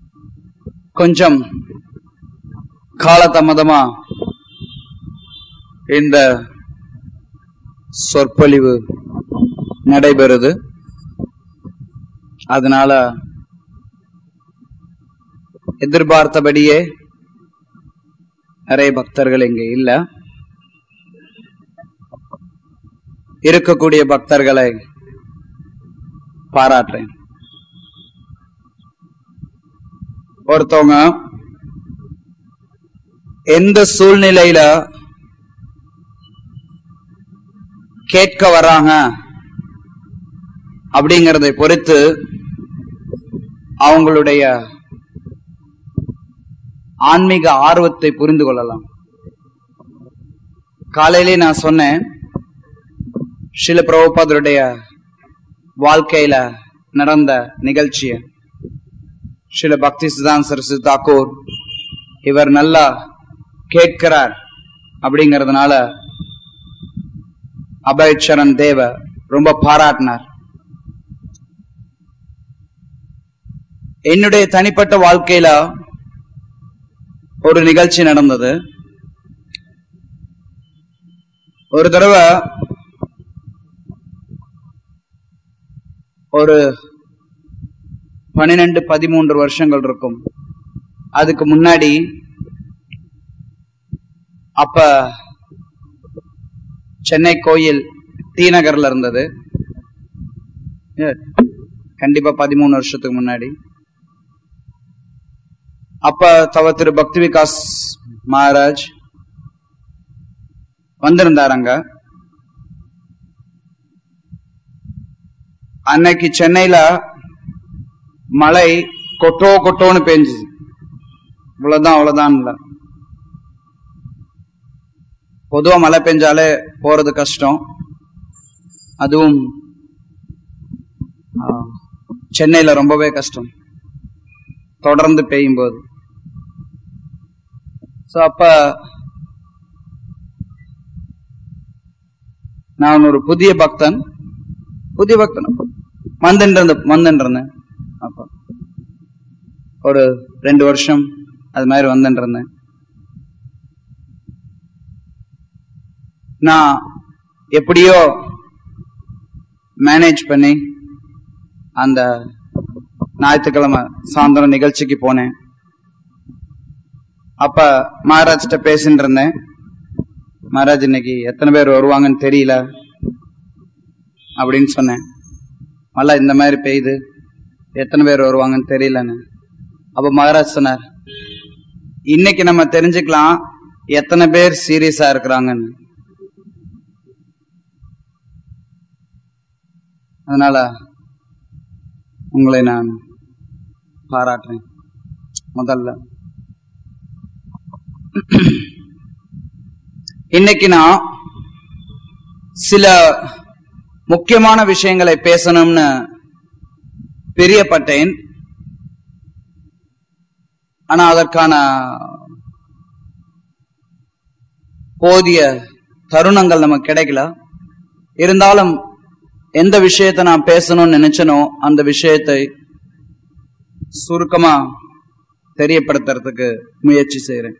கொஞ்சம் காலதாமதமா இந்த சொற்பொழிவு நடைபெறுது அதனால எதிர்பார்த்தபடியே நிறைய பக்தர்கள் இங்க இல்ல இருக்கக்கூடிய பக்தர்களை பாராட்டுறேன் ஒருத்தவங்க எந்த சூழ்நிலையில கேட்க வராங்க அப்படிங்கறதை பொறுத்து அவங்களுடைய ஆன்மீக ஆர்வத்தை புரிந்து கொள்ளலாம் காலையிலே நான் சொன்னேன் ஸ்ரீல பிரபுபாதருடைய வாழ்க்கையில நடந்த நிகழ்ச்சிய ஸ்ரீல பக்தி சிதான் சரஸ்வதி தாக்கூர் இவர் நல்லா கேட்கிறார் அப்படிங்கறதுனால அபயச்சரன் தேவ ரொம்ப பாராட்டினார் என்னுடைய தனிப்பட்ட வாழ்க்கையில ஒரு நிகழ்ச்சி நடந்தது ஒரு தடவை ஒரு பன்னிரெண்டு பதிமூன்று வருஷங்கள் இருக்கும் அதுக்கு முன்னாடி அப்ப சென்னை கோயில் டி நகர்ல இருந்தது Yeah, கண்டிப்பா பதிமூணு வருஷத்துக்கு முன்னாடி அப்ப தவ திரு பக்தி விகாஸ் மகாராஜ் வந்திருந்தார் அங்க அன்னைக்கு சென்னையில மழை கொட்டோ கொட்டோன்னு பெஞ்சுது இவ்வளவுதான் அவ்வளவுதான் இல்ல பொதுவா மழை பெஞ்சாலே போறது கஷ்டம் அதுவும் ஆ, சென்னையில ரொம்பவே கஷ்டம் தொடர்ந்து பெய்யும் போது சோ அப்ப நான் ஒரு புதிய பக்தன் புதிய பக்தன் வந்துட்டு வந்துட்டு இருந்தேன் அப்ப ஒரு ரெண்டு வருஷம் அது மாதிரி வந்துட்டு இருந்தேன் நான் எப்படியோ மேனேஜ் பண்ணி அந்த ஞாயிற்றுக்கிழமை சாயந்தரம் நிகழ்ச்சிக்கு போனேன் அப்ப மகாராஜ்கிட்ட பேசிட்டு இருந்தேன் மகாராஜ் இன்னைக்கு எத்தனை பேர் வருவாங்கன்னு தெரியல அப்படின்னு சொன்னேன் மழை இந்த மாதிரி பெய்யுது எத்தனை பேர் வருவாங்கன்னு தெரியலன்னு அப்ப மகாராஜ் சொன்னார் இன்னைக்கு நம்ம தெரிஞ்சுக்கலாம் எத்தனை பேர் சீரியஸா இருக்கிறாங்கன்னு அதனால உங்களை நான் பாராட்டுறேன் முதல்ல இன்னைக்கு நான் சில முக்கியமான விஷயங்களை பேசணும்னு பிரியப்பட்டேன் ஆனா அதற்கான போதிய தருணங்கள் நமக்கு கிடைக்கல இருந்தாலும் எந்த விஷயத்தை நான் பேசணும்னு நினைச்சனோ அந்த விஷயத்தை சுருக்கமா தெரியப்படுத்துறதுக்கு முயற்சி செய்யறேன்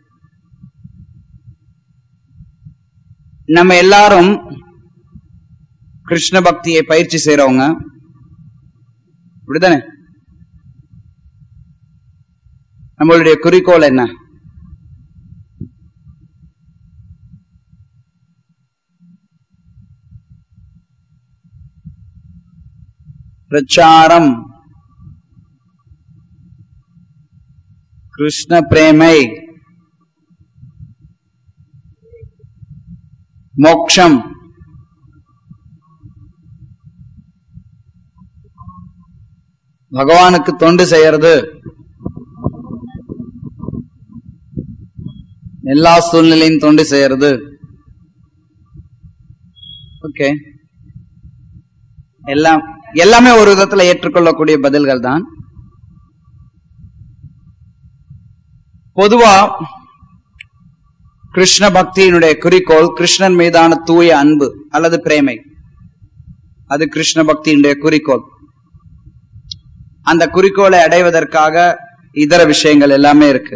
நம்ம எல்லாரும் கிருஷ்ண பக்தியை பயிற்சி செய்யறவங்க இப்படிதானே நம்மளுடைய குறிக்கோள் என்ன பிரச்சாரம் கிருஷ்ண பிரேமை மோக்ஷம் பகவானுக்கு தொண்டு செய்யறது எல்லா சூழ்நிலையும் தொண்டு செய்யறது ஓகே எல்லாம் எல்லாமே ஒரு விதத்துல ஏற்றுக்கொள்ளக்கூடிய பதில்கள் தான் பொதுவா கிருஷ்ண பக்தியினுடைய குறிக்கோள் கிருஷ்ணன் மீதான தூய அன்பு அல்லது பிரேமை அது கிருஷ்ண பக்தியினுடைய குறிக்கோள் அந்த குறிக்கோளை அடைவதற்காக இதர விஷயங்கள் எல்லாமே இருக்கு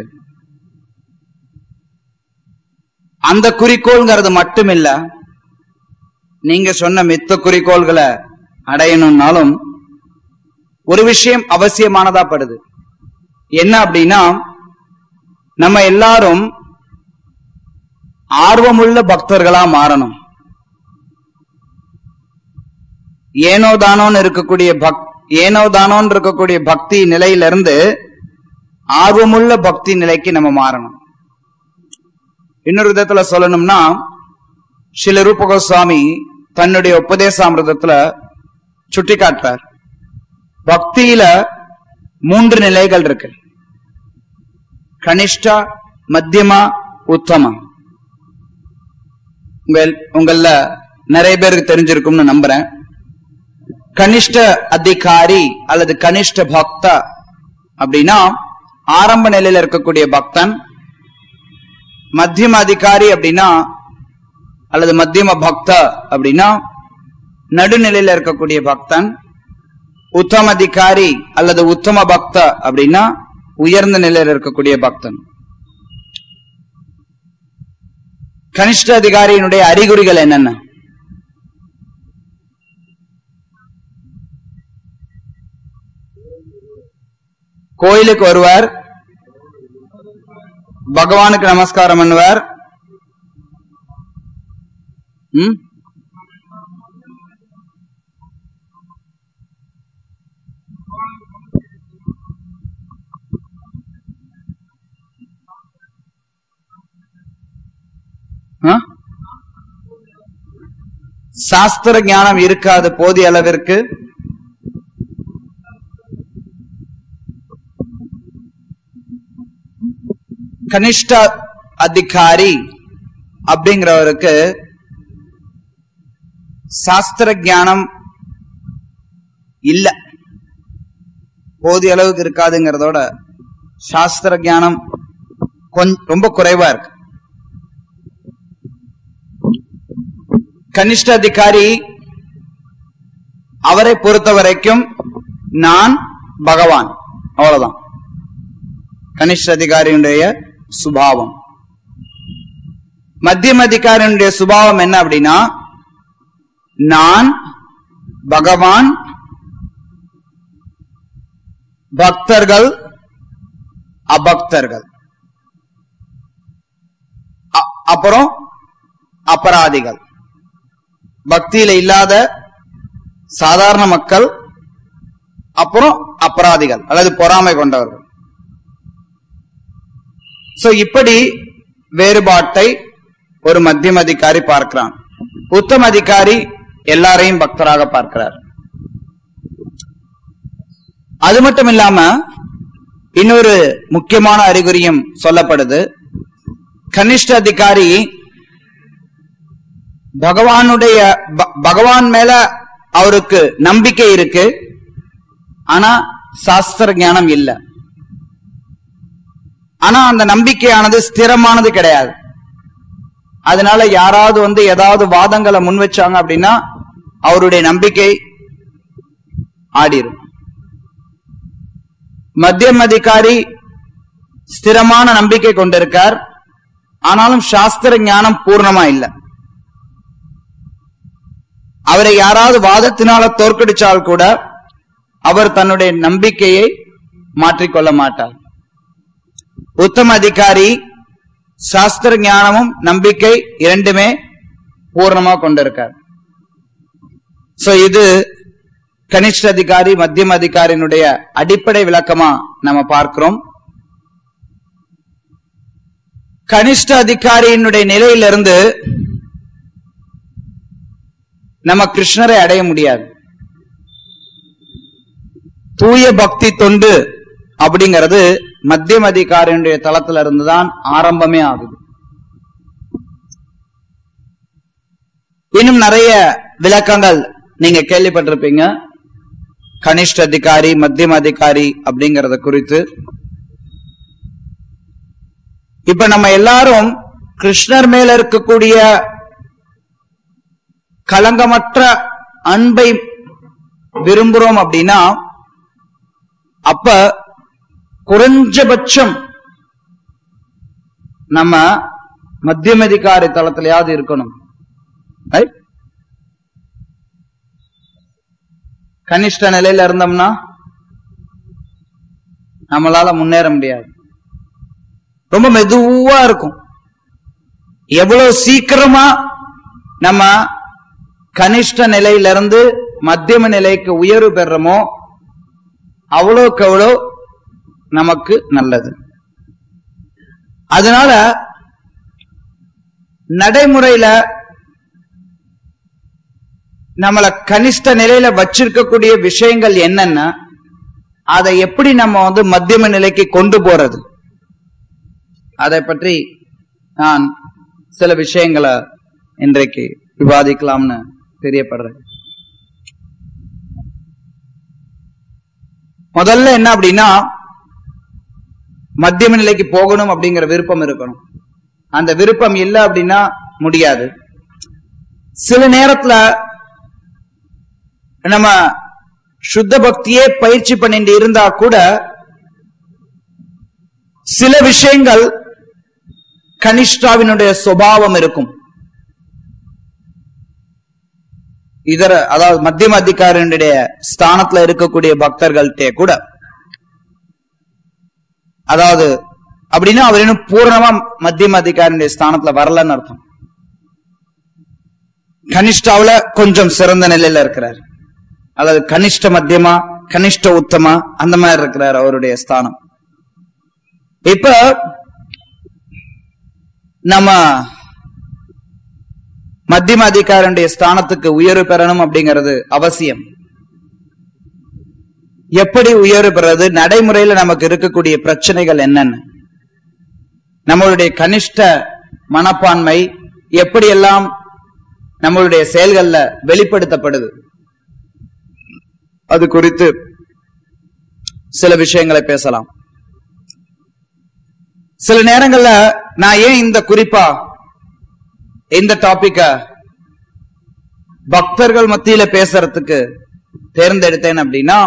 அந்த குறிக்கோள்ங்கிறது மட்டும் இல்ல நீங்க சொன்ன மித்த குறிக்கோள்களை அடையணும்னாலும் ஒரு விஷயம் அவசியமானதா படுது என்ன அப்படின்னா நம்ம எல்லாரும் ஆர்வமுள்ள பக்தர்களா மாறணும் ஏனோ தானோன்னு இருக்கக்கூடிய பக் ஏனோ தானோன்னு இருக்கக்கூடிய பக்தி நிலையிலிருந்து ஆர்வமுள்ள பக்தி நிலைக்கு நம்ம மாறணும் இன்னொரு விதத்துல சொல்லணும்னா ஸ்ரீல ரூப கோஸ்வாமி தன்னுடைய உபதேசாமிரதத்துல சுட்டி காட்டுறார் பக்தியில மூன்று நிலைகள் இருக்கு கனிஷ்டா மத்தியமா உத்தமா உங்கள் உங்கள நிறைய பேருக்கு தெரிஞ்சிருக்கும்னு நம்புறேன் கனிஷ்ட அதிகாரி அல்லது கனிஷ்ட பக்தா அப்படின்னா ஆரம்ப நிலையில இருக்கக்கூடிய பக்தன் மத்தியம அதிகாரி அப்படின்னா அல்லது மத்தியம பக்த அப்படின்னா நடுநிலையில இருக்கக்கூடிய பக்தன் உத்தம அதிகாரி அல்லது உத்தம பக்த அப்படின்னா உயர்ந்த நிலையில இருக்கக்கூடிய பக்தன் கனிஷ்ட அதிகாரியினுடைய அறிகுறிகள் என்னென்ன கோயிலுக்கு வருவார் பகவானுக்கு நமஸ்காரம் பண்ணுவார் ம்? ஆ? சாஸ்திர ஞானம் இருக்காது போதிய அளவிற்கு கனிஷ்ட அதிகாரி அப்படிங்கிறவருக்கு சாஸ்திர ஞானம் இல்ல போதிய அளவுக்கு இருக்காதுங்கிறதோட சாஸ்திர ஞானம் கொஞ்சம் ரொம்ப குறைவா இருக்கு கனிஷ்ட அதிகாரி அவரை பொறுத்த வரைக்கும் நான் பகவான் அவ்வளவுதான் கனிஷ்ட அதிகாரியுடைய சுபாவம் மத்தியம அதிகாரியுடைய சுபாவம் என்ன அப்படின்னா நான் பகவான் பக்தர்கள் அபக்தர்கள் அ- அப்புறம் அபராதிகள் பக்தியில இல்லாத சாதாரண மக்கள் அப்புறம் அபராதிகள் அல்லது பொறாமை கொண்டவர்கள் சோ இப்படி வேறுபாட்டை ஒரு மத்தியம அதிகாரி பார்க்கிறான் உத்தம அதிகாரி எல்லாரையும் பக்தராக பார்க்கிறார் அது மட்டும் இல்லாம இன்னொரு முக்கியமான அறிகுறியும் சொல்லப்படுது கனிஷ்ட அதிகாரி பகவானுடைய ப- பகவான் மேல அவருக்கு நம்பிக்கை இருக்கு ஆனா சாஸ்திர ஞானம் இல்ல ஆனா அந்த நம்பிக்கையானது ஸ்திரமானது கிடையாது அதனால யாராவது வந்து ஏதாவது வாதங்களை முன் வச்சாங்க அப்படின்னா அவருடைய நம்பிக்கை ஆடிரும் மத்தியம் அதிகாரி ஸ்திரமான நம்பிக்கை கொண்டிருக்கார் ஆனாலும் சாஸ்திர ஞானம் பூர்ணமா இல்ல அவரை யாராவது வாதத்தினால தோற்கடிச்சால் கூட அவர் தன்னுடைய நம்பிக்கையை மாற்றிக்கொள்ள மாட்டார் உத்தம அதிகாரி சாஸ்திர ஞானமும் நம்பிக்கை இரண்டுமே பூர்ணமா கொண்டிருக்கார் சோ இது கனிஷ்ட அதிகாரி மத்தியம அதிகாரியினுடைய அடிப்படை விளக்கமா நம்ம பார்க்கிறோம் கனிஷ்ட அதிகாரியினுடைய நிலையிலிருந்து நம்ம கிருஷ்ணரை அடைய முடியாது தூய பக்தி தொண்டு அப்படிங்கிறது மத்தியம அதிகாரியினுடைய தளத்துல இருந்துதான் ஆரம்பமே ஆகுது இன்னும் நிறைய விளக்கங்கள் நீங்க கேள்விப்பட்டிருப்பீங்க கனிஷ்ட அதிகாரி மத்தியம அதிகாரி அப்படிங்கறத குறித்து இப்ப நம்ம எல்லாரும் கிருஷ்ணர் மேல இருக்கக்கூடிய களங்கமற்ற அன்பை விரும்புறோம் அப்படின்னா அப்ப குறைஞ்சபட்சம் நம்ம மத்தியமதிகாரி தளத்திலேயாவது இருக்கணும் Right? கனிஷ்ட நிலையில இருந்தோம்னா நம்மளால முன்னேற முடியாது ரொம்ப மெதுவா இருக்கும் எவ்வளவு சீக்கிரமா நம்ம கனிஷ்ட நிலையிலிருந்து மத்தியம நிலைக்கு உயர்வு பெறுறோமோ அவ்வளோக்கு அவ்வளோ நமக்கு நல்லது அதனால நடைமுறையில நம்மள கனிஷ்ட நிலையில வச்சிருக்கக்கூடிய விஷயங்கள் என்னென்ன அதை எப்படி நம்ம வந்து மத்தியம நிலைக்கு கொண்டு போறது அதை பற்றி நான் சில விஷயங்களை இன்றைக்கு விவாதிக்கலாம்னு தெரியப்படுறேன் முதல்ல என்ன அப்படின்னா மத்தியம நிலைக்கு போகணும் அப்படிங்கிற விருப்பம் இருக்கணும் அந்த விருப்பம் இல்லை அப்படின்னா முடியாது சில நேரத்துல நம்ம சுத்த பக்தியே பயிற்சி பண்ணிட்டு இருந்தா கூட சில விஷயங்கள் கனிஷ்டாவினுடைய சுபாவம் இருக்கும் இதர அதாவது மத்தியம அதிகாரியினுடைய ஸ்தானத்துல இருக்கக்கூடிய பக்தர்கள்ட்டே கூட அதாவது அப்படின்னா அவர் இன்னும் பூர்ணமா மத்தியம அதிகாரியுடைய ஸ்தானத்துல வரலன்னு அர்த்தம் கனிஷ்டாவுல கொஞ்சம் சிறந்த நிலையில இருக்கிறார் அல்லது கனிஷ்ட மத்தியமா கனிஷ்ட உத்தமா அந்த மாதிரி இருக்கிறார் அவருடைய ஸ்தானம் இப்ப நம்ம மத்தியம அதிகாரனுடைய ஸ்தானத்துக்கு உயர்வு பெறணும் அப்படிங்கிறது அவசியம் எப்படி உயர்வு பெறது நடைமுறையில நமக்கு இருக்கக்கூடிய பிரச்சனைகள் என்னென்ன நம்மளுடைய கனிஷ்ட மனப்பான்மை எப்படியெல்லாம் நம்மளுடைய செயல்கள்ல வெளிப்படுத்தப்படுது அது குறித்து சில விஷயங்களை பேசலாம் சில நேரங்கள்ல நான் ஏன் இந்த குறிப்பா இந்த டாபிக்க பக்தர்கள் மத்தியில பேசுறதுக்கு தேர்ந்தெடுத்தேன் அப்படின்னா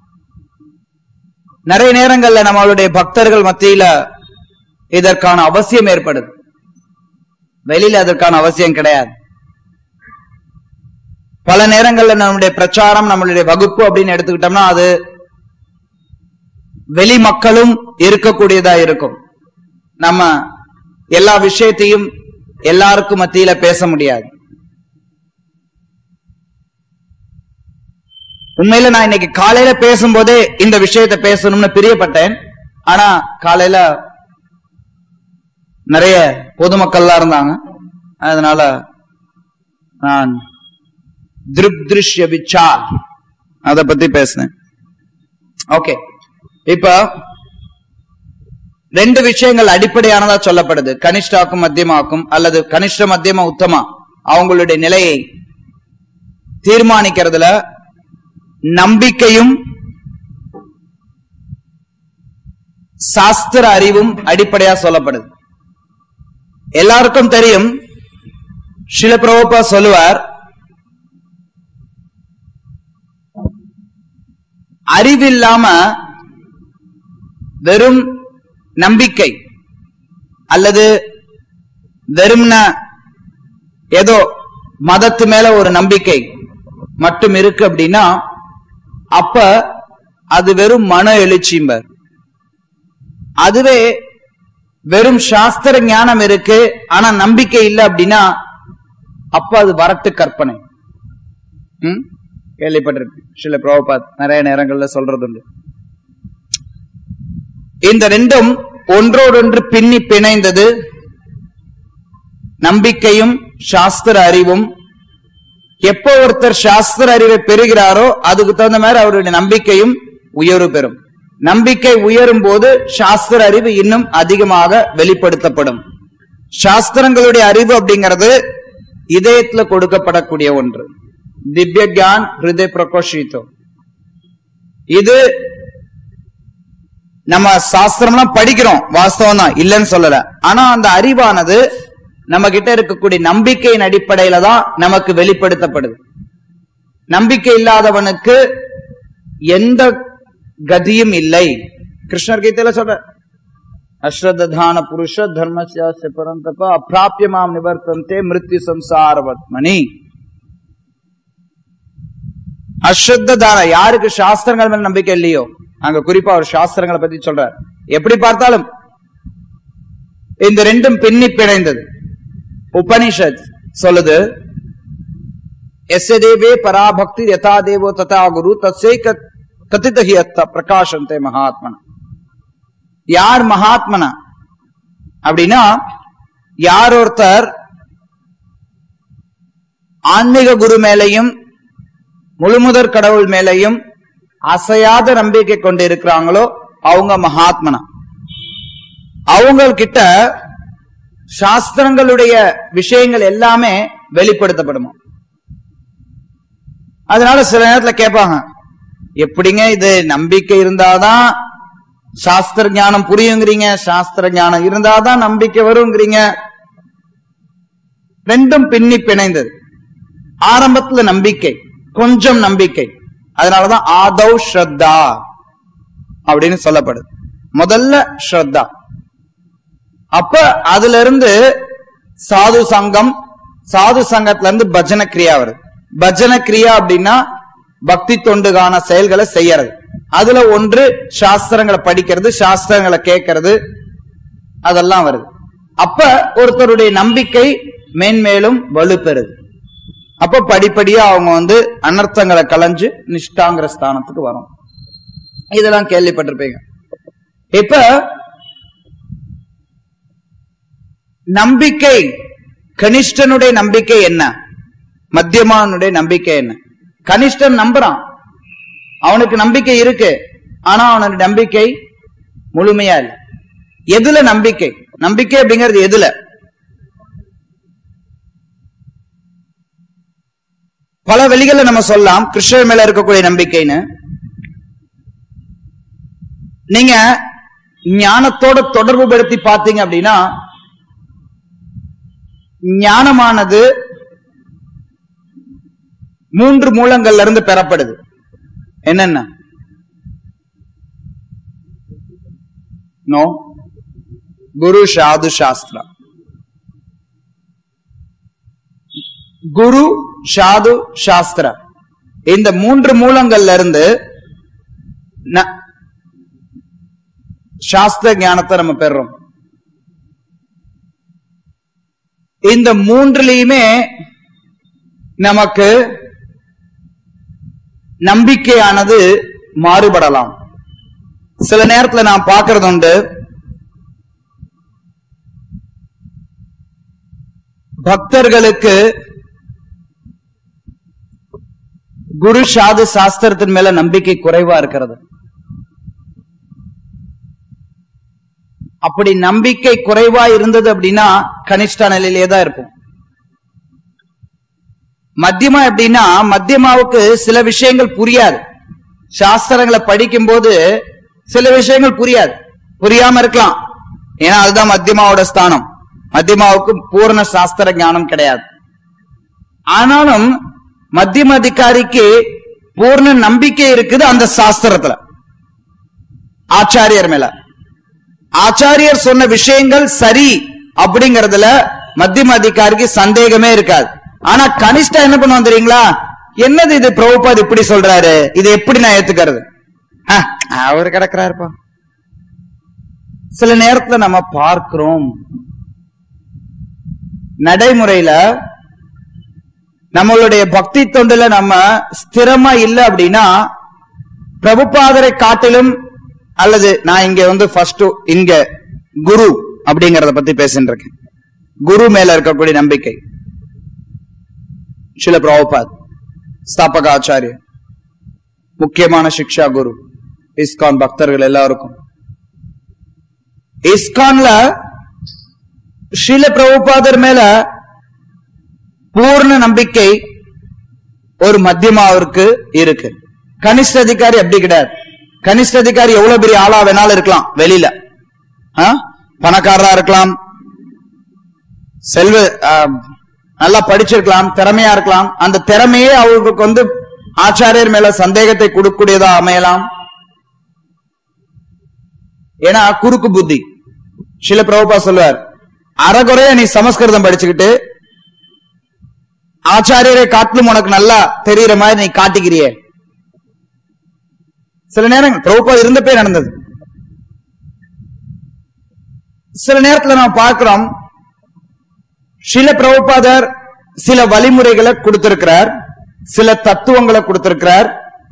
நிறைய நேரங்கள்ல நம்மளுடைய பக்தர்கள் மத்தியில இதற்கான அவசியம் ஏற்படுது வெளியில அதற்கான அவசியம் கிடையாது பல நேரங்கள்ல நம்முடைய பிரச்சாரம் நம்மளுடைய வகுப்பு அப்படின்னு எடுத்துக்கிட்டோம்னா அது வெளி மக்களும் இருக்கக்கூடியதா இருக்கும் நம்ம எல்லா விஷயத்தையும் எல்லாருக்கும் மத்தியில பேச முடியாது உண்மையில நான் இன்னைக்கு காலையில பேசும்போதே இந்த விஷயத்தை பேசணும்னு பிரியப்பட்டேன் ஆனா காலையில நிறைய பொதுமக்கள்லாம் இருந்தாங்க அதனால நான் திருப்திருஷ்ய விச்சார் அத பத்தி பேசினேன் ஓகே இப்ப ரெண்டு விஷயங்கள் அடிப்படையானதா சொல்லப்படுது கனிஷ்டாக்கும் மத்தியமாக்கும் அல்லது கனிஷ்ட மத்தியமா உத்தமா அவங்களுடைய நிலையை தீர்மானிக்கிறதுல நம்பிக்கையும் சாஸ்திர அறிவும் அடிப்படையா சொல்லப்படுது எல்லாருக்கும் தெரியும் சில பிரபா சொல்லுவார் அறிவில்லாம வெறும் நம்பிக்கை அல்லது வெறும்ன ஏதோ மதத்து மேல ஒரு நம்பிக்கை மட்டும் இருக்கு அப்படின்னா அப்ப அது வெறும் மன எழுச்சிம்பர் அதுவே வெறும் சாஸ்திர ஞானம் இருக்கு ஆனா நம்பிக்கை இல்லை அப்படின்னா அப்ப அது வரட்டு கற்பனை ம்? கேள்விப்பட்டிருக்கு சில பிரபுபாத் நிறைய நேரங்கள்ல சொல்றது உண்டு இந்த ரெண்டும் ஒன்றோடொன்று பின்னி பிணைந்தது நம்பிக்கையும் சாஸ்திர அறிவும் எப்போ ஒருத்தர் சாஸ்திர அறிவை பெறுகிறாரோ அதுக்கு தகுந்த மாதிரி அவருடைய நம்பிக்கையும் உயர்வு பெறும் நம்பிக்கை உயரும் போது சாஸ்திர அறிவு இன்னும் அதிகமாக வெளிப்படுத்தப்படும் சாஸ்திரங்களுடைய அறிவு அப்படிங்கிறது இதயத்துல கொடுக்கப்படக்கூடிய ஒன்று திவ்ய கியான் ஹிருதய பிரகோஷித்தோ இது நம்ம சாஸ்திரம்லாம் படிக்கிறோம் வாஸ்தவம் தான் இல்லைன்னு சொல்லல ஆனா அந்த அறிவானது நம்ம கிட்ட இருக்கக்கூடிய நம்பிக்கையின் அடிப்படையில தான் நமக்கு வெளிப்படுத்தப்படுது நம்பிக்கை இல்லாதவனுக்கு எந்த கதியும் இல்லை கிருஷ்ணர் கீதையில சொல்ற அஸ்ரத்தான புருஷ தர்மசியாச பரந்தப்ப அப்பிராபியமாம் நிவர்த்தந்தே மிருத்யு சம்சாரவத்மனி அஸ்ரத்தான யாருக்கு சாஸ்திரங்கள் மேல நம்பிக்கை இல்லையோ அங்க குறிப்பா ஒரு சாஸ்திரங்களை பத்தி சொல்றார் எப்படி பார்த்தாலும் இந்த ரெண்டும் பின்னி பிணைந்தது உபனிஷத் சொல்லுது எஸ்ய தேவே பராபக்தி யதா தேவோ ததா குரு தத்சை கத்திதஹி அத்த பிரகாசந்தே மகாத்மன யார் மகாத்மனா அப்படின்னா யார் ஒருத்தர் ஆன்மீக குரு மேலையும் முழுமுதற் கடவுள் மேலையும் அசையாத நம்பிக்கை கொண்டு இருக்கிறாங்களோ அவங்க மகாத்மனா அவங்க கிட்ட சாஸ்திரங்களுடைய விஷயங்கள் எல்லாமே வெளிப்படுத்தப்படுமா அதனால சில நேரத்துல கேட்பாங்க எப்படிங்க இது நம்பிக்கை இருந்தாதான் சாஸ்திர ஞானம் புரியுங்கிறீங்க சாஸ்திர ஞானம் இருந்தாதான் நம்பிக்கை வருங்கிறீங்க ரெண்டும் பின்னி பிணைந்தது ஆரம்பத்துல நம்பிக்கை கொஞ்சம் நம்பிக்கை அதனாலதான் ஆதவ் ஸ்ரத்தா அப்படின்னு சொல்லப்படுது முதல்ல ஸ்ரத்தா அப்ப அதுல இருந்து சாது சங்கம் சாது சங்கத்துல இருந்து பஜன கிரியா வருது பஜன கிரியா அப்படின்னா பக்தி தொண்டுகான செயல்களை செய்யறது அதுல ஒன்று சாஸ்திரங்களை படிக்கிறது சாஸ்திரங்களை கேட்கறது அதெல்லாம் வருது அப்ப ஒருத்தருடைய நம்பிக்கை மேன்மேலும் வலுப்பெறுது அப்ப படிப்படியா அவங்க வந்து அனர்த்தங்களை களைஞ்சு நிஷ்டாங்கிற ஸ்தானத்துக்கு வரும் இதெல்லாம் கேள்விப்பட்டிருப்பீங்க இப்ப நம்பிக்கை கனிஷ்டனுடைய நம்பிக்கை என்ன மத்தியமானுடைய நம்பிக்கை என்ன கனிஷ்டன் நம்புறான் அவனுக்கு நம்பிக்கை இருக்கு ஆனா அவனுடைய நம்பிக்கை முழுமையா இல்லை எதுல நம்பிக்கை நம்பிக்கை அப்படிங்கிறது எதுல பல வழிகளை நம்ம சொல்லலாம் கிருஷ்ணர் மேல இருக்கக்கூடிய நம்பிக்கைன்னு நீங்க ஞானத்தோட தொடர்பு படுத்தி பார்த்தீங்க அப்படின்னா ஞானமானது மூன்று மூலங்கள்ல இருந்து பெறப்படுது என்னென்ன நோ குரு சாது சாஸ்திரா குரு சாது சாஸ்திரா இந்த மூன்று மூலங்கள்ல இருந்து ந- சாஸ்திர ஞானத்தை நம்ம பெறுறோம் இந்த மூன்றுலயுமே நமக்கு நம்பிக்கையானது மாறுபடலாம் சில நேரத்துல நான் பார்க்கறது உண்டு பக்தர்களுக்கு குரு சாது சாஸ்திரத்தின் மேல நம்பிக்கை குறைவா இருக்கிறது அப்படி நம்பிக்கை குறைவா இருந்தது அப்படின்னா கனிஷ்ட நிலையிலே தான் இருப்போம் மத்தியமா எப்படின்னா மத்தியமாவுக்கு சில விஷயங்கள் புரியாது சாஸ்திரங்களை படிக்கும் போது சில விஷயங்கள் புரியாது புரியாம இருக்கலாம் ஏன்னா அதுதான் மத்தியமாவோட ஸ்தானம் மத்தியமாவுக்கு பூர்ண சாஸ்திர ஞானம் கிடையாது ஆனாலும் மத்தியம அதிகாரிக்கு பூர்ண நம்பிக்கை இருக்குது அந்த சாஸ்திரத்துல ஆச்சாரியர் மேல ஆச்சாரியர் சொன்ன விஷயங்கள் சரி அப்படிங்கறதுல மத்தியம அதிகாரிக்கு சந்தேகமே இருக்காது ஆனா கனிஷ்டா என்ன பண்ணுவான் தெரியுங்களா என்னது இது பிரபுபாத் இப்படி சொல்றாரு இது எப்படி நான் ஏத்துக்கிறது அஹ், அவரு கிடக்குறாருப்பா சில நேரத்துல நம்ம பார்க்கிறோம் நடைமுறையில நம்மளுடைய பக்தி தொண்டுல நம்ம ஸ்திரமா இல்லை அப்படின்னா பிரபுபாதரை காட்டிலும் அல்லது நான் இங்க வந்து ஃபர்ஸ்ட் இங்க குரு அப்படிங்கறத பத்தி பேசிட்டு இருக்கேன் குரு மேல இருக்கக்கூடிய நம்பிக்கை சில பிரபுபாத் ஸ்தாபக ஆச்சாரியர் முக்கியமான சிக்ஷா குரு இஸ்கான் பக்தர்கள் எல்லாருக்கும் இஸ்கான்ல ஸ்ரீல பிரபுபாதர் மேல பூர்ண நம்பிக்கை ஒரு மத்தியமாவிற்கு இருக்கு கனிஷ்ட அதிகாரி அப்படி கிடையாது கனிஷ்ட அதிகாரி எவ்வளவு பெரிய ஆளா வேணாலும் இருக்கலாம் வெளியில ஆ? பணக்காரரா இருக்கலாம் செல்வ ஆ, நல்லா படிச்சிருக்கலாம் திறமையா இருக்கலாம் அந்த திறமையே அவங்களுக்கு வந்து ஆச்சாரியர் மேல சந்தேகத்தை கொடுக்கக்கூடியதா அமையலாம் ஏன்னா குறுக்கு புத்தி சில பிரபுபா சொல்லுவார் அறகுறையா நீ சமஸ்கிருதம் படிச்சுக்கிட்டு ஆச்சாரியரை காட்டிலும் உனக்கு நல்லா தெரியுற மாதிரி நீ காட்டிக்கிறியே சில நேரங்கள் பிரபுபா இருந்தப்பே நடந்தது சில நேரத்துல நம்ம பார்க்கிறோம் சில பிரபுபாதர் சில வழிமுறைகளை கொடுத்திருக்கிறார் சில தத்துவங்களை கொடுத்திருக்கிறார்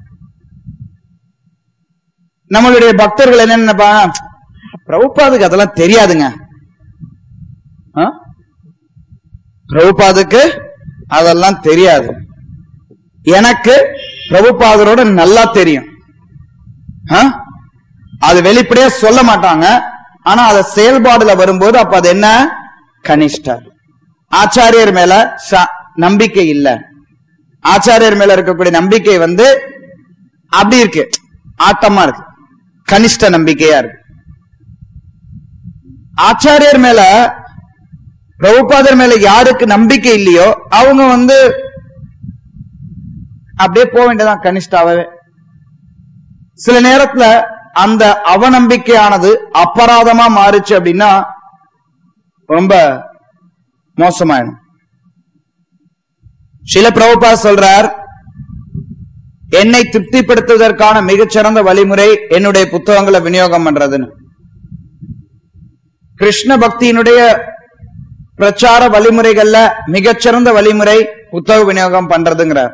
நம்மளுடைய பக்தர்கள் என்ன நினைப்பாங்க பிரபுபாதுக்கு அதெல்லாம் தெரியாதுங்க ஆ? பிரபுபாதுக்கு அதெல்லாம் தெரியாது எனக்கு பிரபுபாதரோட நல்லா தெரியும் ஆ? அது வெளிப்படையா சொல்ல மாட்டாங்க ஆனா அது செயல்பாடுல வரும்போது அப்ப அது என்ன கனிஷ்டர் ஆச்சாரியர் மேல ச- நம்பிக்கை இல்ல ஆச்சாரியர் மேல இருக்கக்கூடிய நம்பிக்கை வந்து அப்படி இருக்கு ஆட்டமா இருக்கு கனிஷ்ட நம்பிக்கையா இருக்கு ஆச்சாரியர் மேல பிரபுபாதர் மேல யாருக்கு நம்பிக்கை இல்லையோ அவங்க வந்து அப்படியே போக வேண்டியதான் கனிஷ்டாவே சில நேரத்துல அந்த அவநம்பிக்கையானது அபராதமா மாறுச்சு அப்படின்னா ரொம்ப மோசமாயிடும் சில பிரபுபா சொல்றார் என்னை திருப்திப்படுத்துவதற்கான மிகச்சிறந்த வழிமுறை என்னுடைய புத்தகங்களை விநியோகம் பண்றதுன்னு கிருஷ்ண பக்தியினுடைய பிரச்சார வழிமுறைகள்ல மிகச்சிறந்த வழிமுறை புத்தக விநியோகம் பண்றதுங்கிறார்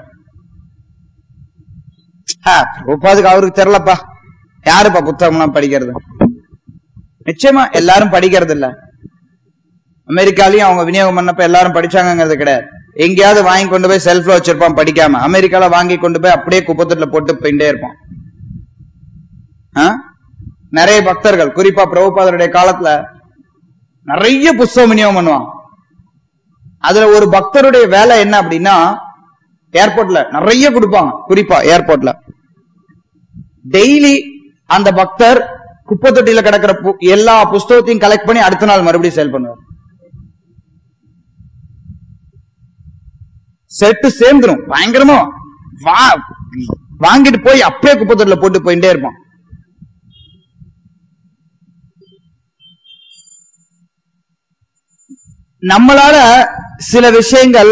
ஆ, பிரபுபாதுக்கு அவருக்கு தெரியலப்பா யாருப்பா புத்தகம்லாம் படிக்கிறது நிச்சயமா எல்லாரும் படிக்கிறது இல்ல அமெரிக்காலயும் அவங்க விநியோகம் பண்ணப்ப எல்லாரும் படிச்சாங்கங்கிறது கிடையாது எங்கேயாவது வாங்கி கொண்டு போய் செல்ஃப்ல வச்சிருப்பான் படிக்காம அமெரிக்கால வாங்கி கொண்டு போய் அப்படியே குப்பத்தட்டுல போட்டு போயிட்டே இருப்பான் ஆ? நிறைய பக்தர்கள் குறிப்பா பிரபுபாதருடைய காலத்துல நிறைய புஸ்தகம் விநியோகம் பண்ணுவான் அதுல ஒரு பக்தருடைய வேலை என்ன அப்படின்னா ஏர்போர்ட்ல நிறைய கொடுப்பாங்க குறிப்பா ஏர்போர்ட்ல டெய்லி அந்த பக்தர் குப்பை தொட்டியில கிடக்கிற பு- எல்லா புஸ்தகத்தையும் கலெக்ட் பண்ணி அடுத்த நாள் மறுபடியும் சேல் பண்ணுவார் செட்டு சேர்ந்துரும் பயங்கரமா வா வாங்கிட்டு போய் அப்படியே குப்பை தொட்டில போட்டு போயிட்டே இருப்பான் நம்மளால சில விஷயங்கள்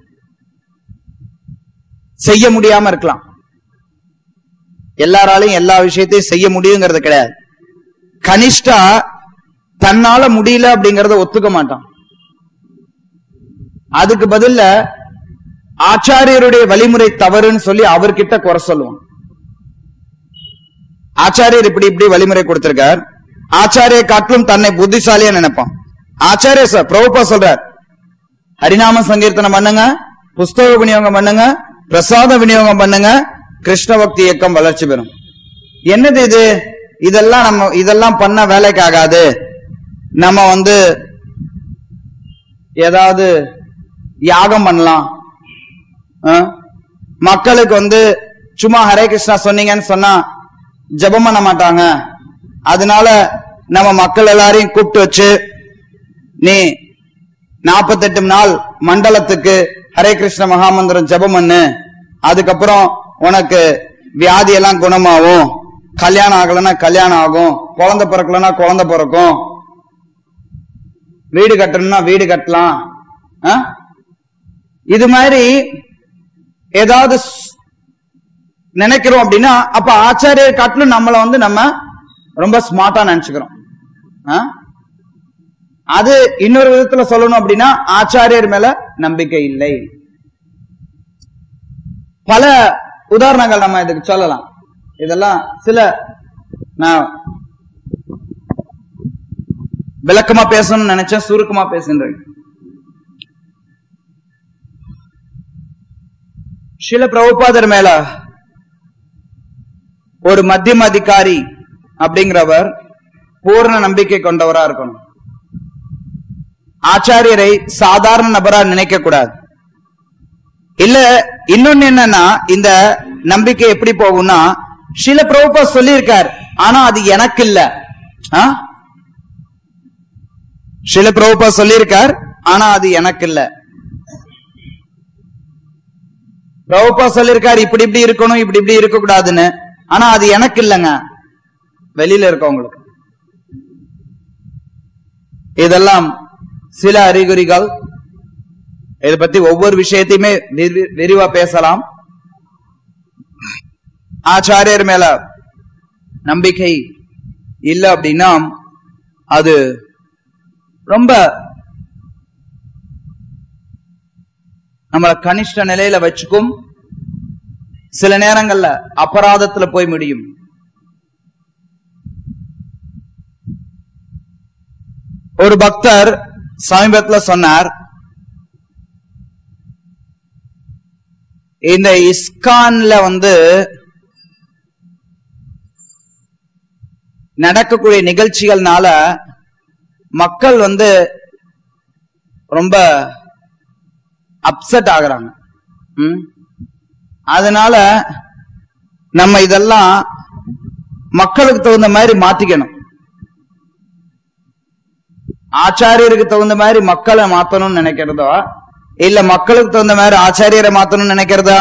செய்ய முடியாம இருக்கலாம் எல்லாராலையும் எல்லா விஷயத்தையும் செய்ய முடியுங்கிறது கிடையாது கனிஷ்டா தன்னால முடியல அப்படிங்கறத ஒத்துக்க மாட்டான் அதுக்கு பதில்ல ஆச்சாரியருடைய வழிமுறை தவறுன்னு சொல்லி அவர்கிட்ட குறை சொல்லுவான் ஆச்சாரியர் இப்படி இப்படி வழிமுறை கொடுத்திருக்கார் ஆச்சாரிய காட்டிலும் தன்னை புத்திசாலியா நினைப்பான் ஆச்சாரிய சார் பிரபுபா சொல்றார் ஹரிநாம சங்கீர்த்தனம் பண்ணுங்க புஸ்தக விநியோகம் பண்ணுங்க பிரசாத விநியோகம் பண்ணுங்க கிருஷ்ண பக்தி இயக்கம் வளர்ச்சி பெறும் என்னது இது இதெல்லாம் நம்ம இதெல்லாம் பண்ண வேலைக்கு ஆகாது நம்ம வந்து ஏதாவது யாகம் பண்ணலாம் ஆ? மக்களுக்கு வந்து சும்மா ஹரே கிருஷ்ணா சொன்னீங்கன்னு சொன்னா ஜெபம் பண்ண மாட்டாங்க அதனால நம்ம மக்கள் எல்லாரையும் கூப்பிட்டு வச்சு நீ நாற்பத்தெட்டு நாள் மண்டலத்துக்கு ஹரே கிருஷ்ண மகாமந்திரம் ஜெபம் பண்ணு அதுக்கப்புறம் உனக்கு வியாதி எல்லாம் குணமாகும் கல்யாணம் ஆகலைன்னா கல்யாணம் ஆகும் குழந்தை பிறக்கலன்னா குழந்தை பிறக்கும் வீடு கட்டணும்னா வீடு கட்டலாம் ஆ? இது மாதிரி ஏதாவது ஸ்- நினைக்கிறோம் அப்படின்னா அப்ப ஆச்சாரியர் காட்டிலும் நம்மள வந்து நம்ம ரொம்ப ஸ்மார்ட்டா நினைச்சுக்கிறோம் ஆ? அது இன்னொரு விதத்துல சொல்லணும் அப்படின்னா ஆச்சாரியர் மேல நம்பிக்கை இல்லை பல உதாரணங்கள் நம்ம இதுக்கு சொல்லலாம் இதெல்லாம் சில நான் விளக்கமா பேசணும்னு நினைச்சேன் சுருக்கமா பேசுன்றேன் சில பிரபுபாதர் மேல ஒரு மத்தியம அதிகாரி அப்படிங்கிறவர் பூர்ண நம்பிக்கை கொண்டவரா இருக்கணும் ஆச்சாரியரை சாதாரண நபரா நினைக்க கூடாது இல்ல இன்னொன்னு என்னன்னா இந்த நம்பிக்கை எப்படி போகும்னா சில பிரபுபா சொல்லியிருக்கார் ஆனா அது எனக்கு இல்ல ஆ? சில பிரபுபா சொல்லியிருக்கார் ஆனா அது எனக்கு இல்ல பிரபுபா சொல்லியிருக்கார் இப்படி இப்படி இருக்கணும் இப்படி இப்படி இருக்க கூடாதுன்னு ஆனா அது எனக்கு இல்லைங்க வெளியில இருக்கவங்களுக்கு இதெல்லாம் சில அறிகுறிகள் இதை பத்தி ஒவ்வொரு விஷயத்தையுமே விரி- விரிவா பேசலாம் ஆச்சாரியர் மேல நம்பிக்கை இல்லை அப்படின்னா அது ரொம்ப நம்மள கனிஷ்ட நிலையில வச்சுக்கும் சில நேரங்கள்ல அபராதத்துல போய் முடியும் ஒரு பக்தர் சமீபத்துல சொன்னார் இந்த இஸ்கான்ல வந்து நடக்கக்கூடிய நிகழ்ச்சிகள்னால மக்கள் வந்து ரொம்ப அப்செட் ஆகுறாங்க ம்? அதனால நம்ம இதெல்லாம் மக்களுக்கு தகுந்த மாதிரி மாத்திக்கணும் ஆச்சாரியருக்கு தகுந்த மாதிரி மக்களை மாத்தணும்னு நினைக்கிறதா இல்ல மக்களுக்கு தகுந்த மாதிரி ஆச்சாரியரை மாத்தணும்னு நினைக்கிறதா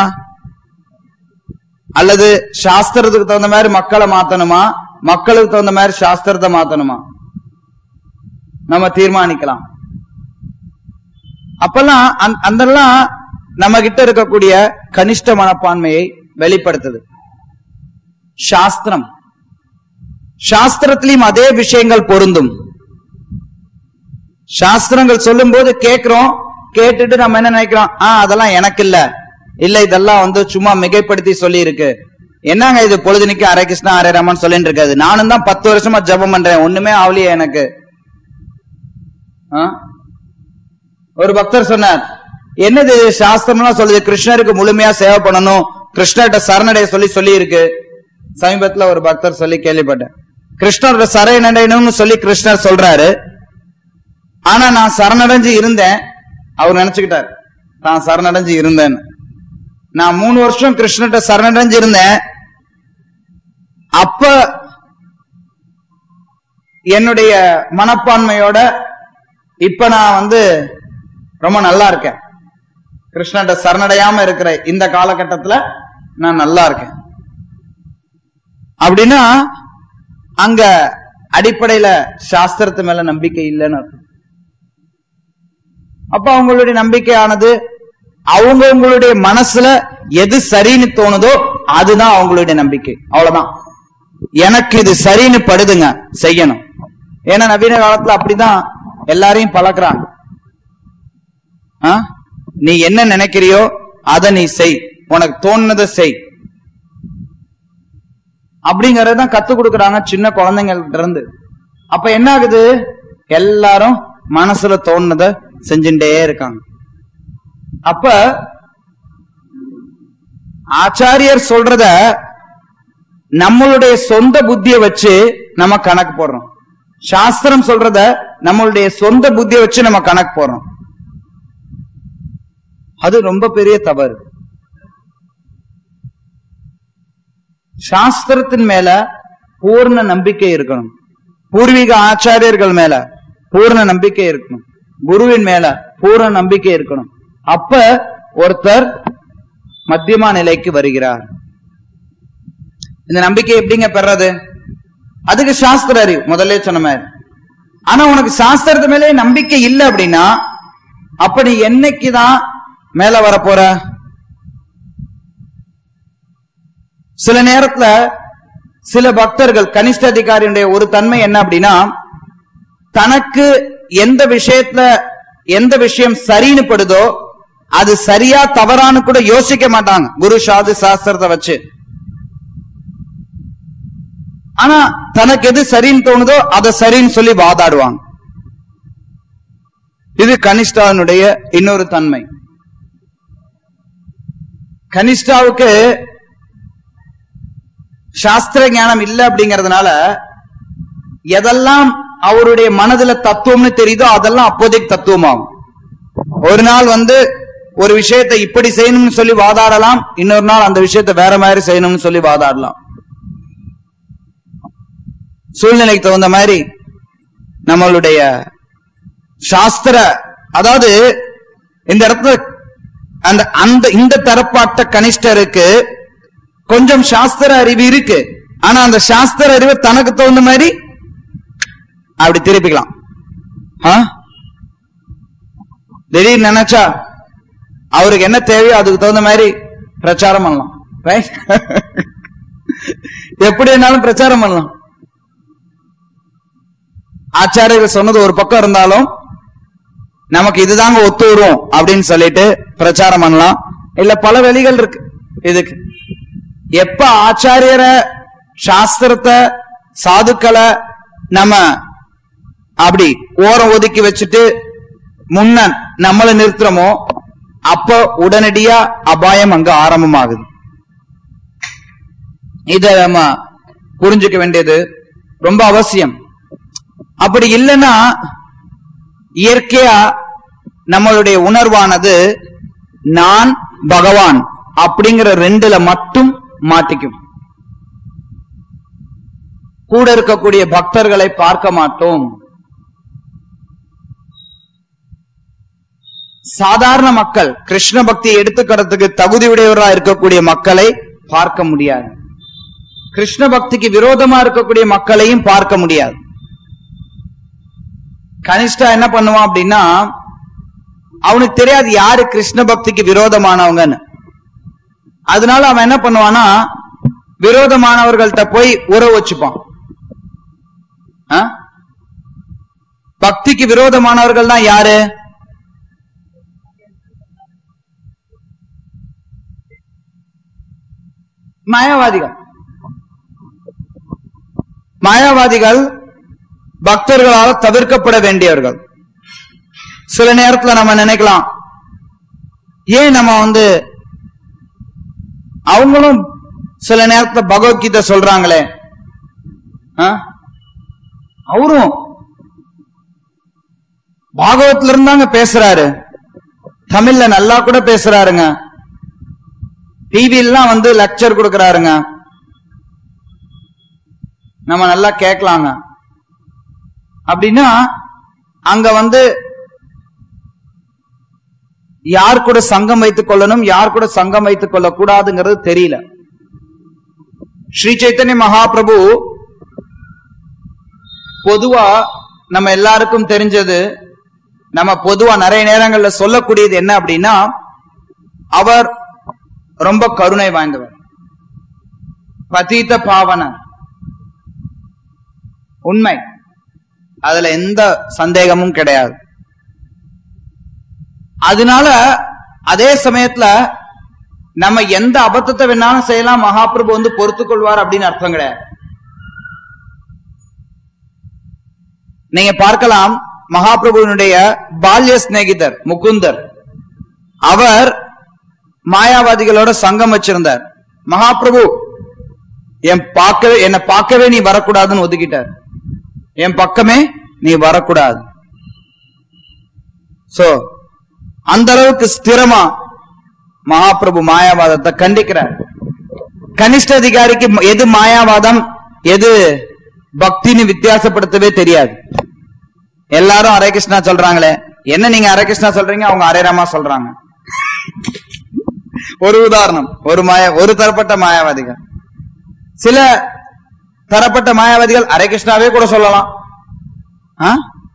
அல்லது சாஸ்திரத்துக்கு தகுந்த மாதிரி மக்களை மாத்தணுமா மக்களுக்கு தகுந்த மாதிரி சாஸ்திரத்தை மாத்தணுமா நம்ம தீர்மானிக்கலாம் அப்பெல்லாம் அந்த- அதெல்லாம் நம்ம கிட்ட இருக்கக்கூடிய கனிஷ்ட மனப்பான்மையை வெளிப்படுத்துது சாஸ்திரம் சாஸ்திரத்திலையும் அதே விஷயங்கள் பொருந்தும் சாஸ்திரங்கள் சொல்லும்போது கேட்கிறோம் கேட்டுட்டு நம்ம என்ன நினைக்கிறோம் ஆ அதெல்லாம் எனக்கு இல்ல இல்ல இதெல்லாம் வந்து சும்மா மிகைப்படுத்தி சொல்லி இருக்கு என்னங்க இது பொழுதுனிக்கு ஹரே கிருஷ்ணா ஹரே ராமன் சொல்லிட்டு இருக்காது நானும் தான் பத்து வருஷமா ஜெபம் பண்றேன் ஒண்ணுமே ஆகலையே எனக்கு ஆ? ஒரு பக்தர் சொன்னார் என்னது இது சாஸ்திரம்லாம் சொல்லுது கிருஷ்ணருக்கு முழுமையா சேவை பண்ணணும் கிருஷ்ணர்கிட்ட சரணடைய சொல்லி சொல்லி இருக்கு சமீபத்துல ஒரு பக்தர் சொல்லி கேள்விப்பட்டேன் கிருஷ்ணரோட சரணடையணும்னு சொல்லி கிருஷ்ணர் சொல்றாரு ஆனா நான் சரணடைஞ்சு இருந்தேன் அவர் நினைச்சுக்கிட்டார் நான் சரணடைஞ்சு இருந்தேன்னு நான் மூணு வருஷம் கிருஷ்ணர்கிட்ட சரணடைஞ்சு இருந்தேன் அப்ப என்னுடைய மனப்பான்மையோட இப்ப நான் வந்து ரொம்ப நல்லா இருக்கேன் கிருஷ்ணன்ட்ட சரணடையாம இருக்கிற இந்த காலகட்டத்துல நான் நல்லா இருக்கேன் அப்படின்னா அங்க அடிப்படையில சாஸ்திரத்து மேல நம்பிக்கை இல்லைன்னு அர்த்தம் அப்ப அவங்களுடைய நம்பிக்கையானது அவங்கவுங்களுடைய மனசுல எது சரின்னு தோணுதோ அதுதான் அவங்களுடைய நம்பிக்கை அவ்வளவுதான் எனக்கு இது சரின்னு படுதுங்க செய்யணும் ஏன்னா நவீன காலத்துல அப்படிதான் எல்லாரையும் பழக்குறாங்க ஆ? நீ என்ன நினைக்கிறியோ அதை நீ செய் உனக்கு தோணுனதை செய் அப்படிங்கறதான் கத்து கொடுக்கறாங்க சின்ன குழந்தைங்கள்ட்ட இருந்து அப்ப என்ன ஆகுது எல்லாரும் மனசுல தோணுனதை செஞ்சுட்டே இருக்காங்க அப்ப ஆச்சாரியர் சொல்றத நம்மளுடைய சொந்த புத்திய வச்சு நம்ம கணக்கு போடுறோம் சாஸ்திரம் சொல்றத நம்மளுடைய சொந்த புத்திய வச்சு நம்ம கணக்கு போடுறோம் அது ரொம்ப பெரிய தவறு சாஸ்திரத்தின் மேல பூர்ண நம்பிக்கை இருக்கணும் பூர்வீக ஆச்சாரியர்கள் மேல பூர்ண நம்பிக்கை இருக்கணும் குருவின் மேல பூர்ண நம்பிக்கை இருக்கணும் அப்ப ஒருத்தர் மத்தியமா நிலைக்கு வருகிறார் இந்த நம்பிக்கை எப்படிங்க பெறது அதுக்கு சாஸ்திர அறிவு முதல்ல சொன்ன மாதிரி ஆனா உனக்கு சாஸ்திரத்து மேலே நம்பிக்கை இல்லை அப்படின்னா அப்ப நீ என்னைக்குதான் மேல வரப்போற சில நேரத்துல சில பக்தர்கள் கனிஷ்ட அதிகாரியுடைய ஒரு தன்மை என்ன அப்படின்னா தனக்கு எந்த விஷயத்துல எந்த விஷயம் சரின்னு படுதோ அது சரியா தவறான்னு கூட யோசிக்க மாட்டாங்க குரு சாது சாஸ்திரத்தை வச்சு ஆனா தனக்கு எது சரின்னு தோணுதோ அதை சரின்னு சொல்லி வாதாடுவாங்க இது கனிஷ்டாவினுடைய இன்னொரு தன்மை கனிஷ்டாவுக்கு சாஸ்திர ஞானம் இல்லை அப்படிங்கறதுனால எதெல்லாம் அவருடைய மனதுல தத்துவம்னு தெரியுதோ அதெல்லாம் அப்போதைக்கு தத்துவமாகும் ஒரு நாள் வந்து ஒரு விஷயத்தை இப்படி செய்யணும்னு சொல்லி வாதாடலாம் இன்னொரு நாள் அந்த விஷயத்தை வேற மாதிரி செய்யணும்னு சொல்லி வாதாடலாம் சூழ்நிலைக்கு தகுந்த மாதிரி நம்மளுடைய சாஸ்திர அதாவது இந்த இடத்துல அந்த அந்த இந்த தரப்பாட்ட கனிஷ்டருக்கு கொஞ்சம் சாஸ்திர அறிவு இருக்கு ஆனா அந்த சாஸ்திர அறிவு தனக்கு தகுந்த மாதிரி அப்படி திருப்பிக்கலாம் ஆ? திடீர்னு நினைச்சா அவருக்கு என்ன தேவையோ அதுக்கு தகுந்த மாதிரி பிரச்சாரம் பண்ணலாம் Right? எப்படி வேணாலும் பிரச்சாரம் பண்ணலாம் ஆச்சாரியர்கள் சொன்னது ஒரு பக்கம் இருந்தாலும் நமக்கு இதுதாங்க ஒத்து வரும் அப்படின்னு சொல்லிட்டு பிரச்சாரம் பண்ணலாம் இல்ல பல வழிகள் இருக்கு இதுக்கு எப்ப ஆச்சாரியரை சாஸ்திரத்தை சாதுக்களை நம்ம அப்படி ஓரம் ஒதுக்கி வச்சுட்டு முன்ன நம்மளை நிறுத்துறோமோ அப்ப உடனடியா அபாயம் அங்க ஆரம்பமாகுது இத நம்ம புரிஞ்சுக்க வேண்டியது ரொம்ப அவசியம் அப்படி இல்லைன்னா இயற்கையா நம்மளுடைய உணர்வானது நான் பகவான் அப்படிங்கிற ரெண்டுல மட்டும் மாட்டிக்கும் கூட இருக்கக்கூடிய பக்தர்களை பார்க்க மாட்டோம் சாதாரண மக்கள் கிருஷ்ண பக்தியை எடுத்துக்கிறதுக்கு தகுதியுடையவரா இருக்கக்கூடிய மக்களை பார்க்க முடியாது கிருஷ்ண பக்திக்கு விரோதமா இருக்கக்கூடிய மக்களையும் பார்க்க முடியாது கனிஷ்டா என்ன பண்ணுவான் அப்படின்னா அவனுக்கு தெரியாது யாரு கிருஷ்ண பக்திக்கு விரோதமானவங்கன்னு அதனால அவன் என்ன பண்ணுவானா விரோதமானவர்கள்ட்ட போய் உறவு வச்சுப்பான் ஆ? பக்திக்கு விரோதமானவர்கள் தான் யாரு மாயாவாதிகள் மாயாவாதிகள் பக்தர்களால் தவிர்க்கப்பட வேண்டியவர்கள் சில நேரத்துல நம்ம நினைக்கலாம் ஏன் நம்ம வந்து அவங்களும் சில நேரத்துல பகவத்கீதை சொல்றாங்களே ஆ? அவரும் பாகவத்ல இருந்தாங்க பேசுறாரு தமிழ்ல நல்லா கூட பேசுறாருங்க டிவிலாம் வந்து லெக்சர் கொடுக்கறாருங்க நம்ம நல்லா கேட்கலாங்க அப்படின்னா அங்க வந்து யார் கூட சங்கம் வைத்துக் கொள்ளணும் யார் கூட சங்கம் வைத்துக் கொள்ள கூடாதுங்கிறது தெரியல ஸ்ரீ சைத்தன்ய மகாபிரபு பொதுவா நம்ம எல்லாருக்கும் தெரிஞ்சது நம்ம பொதுவா நிறைய நேரங்கள்ல சொல்லக்கூடியது என்ன அப்படின்னா அவர் ரொம்ப கருணை வாய்ந்தவர் பதீத பாவனர் உண்மை அதுல எந்த சந்தேகமும் கிடையாது அதனால அதே சமயத்துல நம்ம எந்த அபத்தத்தை வேணாலும் செய்யலாம் மகாபிரபு வந்து பொறுத்துக் கொள்வார் அப்படின்னு அர்த்தம் கிடையாது நீங்க பார்க்கலாம் மகாபிரபுவினுடைய பால்ய சிநேகிதர் முகுந்தர் அவர் மாயாவாதிகளோட சங்கம் வச்சிருந்தார் மகாபிரபு என் பார்க்கவே என்னை பார்க்கவே நீ வரக்கூடாதுன்னு ஒதுக்கிட்டார் என் பக்கமே நீ வரக்கூடாது சோ அந்த அளவுக்கு ஸ்திரமா மகாபிரபு மாயாவாதத்தை கண்டிக்கிறார் கனிஷ்ட அதிகாரிக்கு எது மாயாவாதம் எது பக்தின்னு வித்தியாசப்படுத்தவே தெரியாது எல்லாரும் ஹரே கிருஷ்ணா சொல்றாங்களே என்ன நீங்க ஹரே கிருஷ்ணா சொல்றீங்க அவங்க ஹரே ராமா சொல்றாங்க ஒரு உதாரணம் ஒரு மாய ஒரு தரப்பட்ட மாயாவாதிகள் சில தரப்பட்ட மாயாவாதிகள் ஹரே கிருஷ்ணாவே கூட சொல்லலாம் ஆ?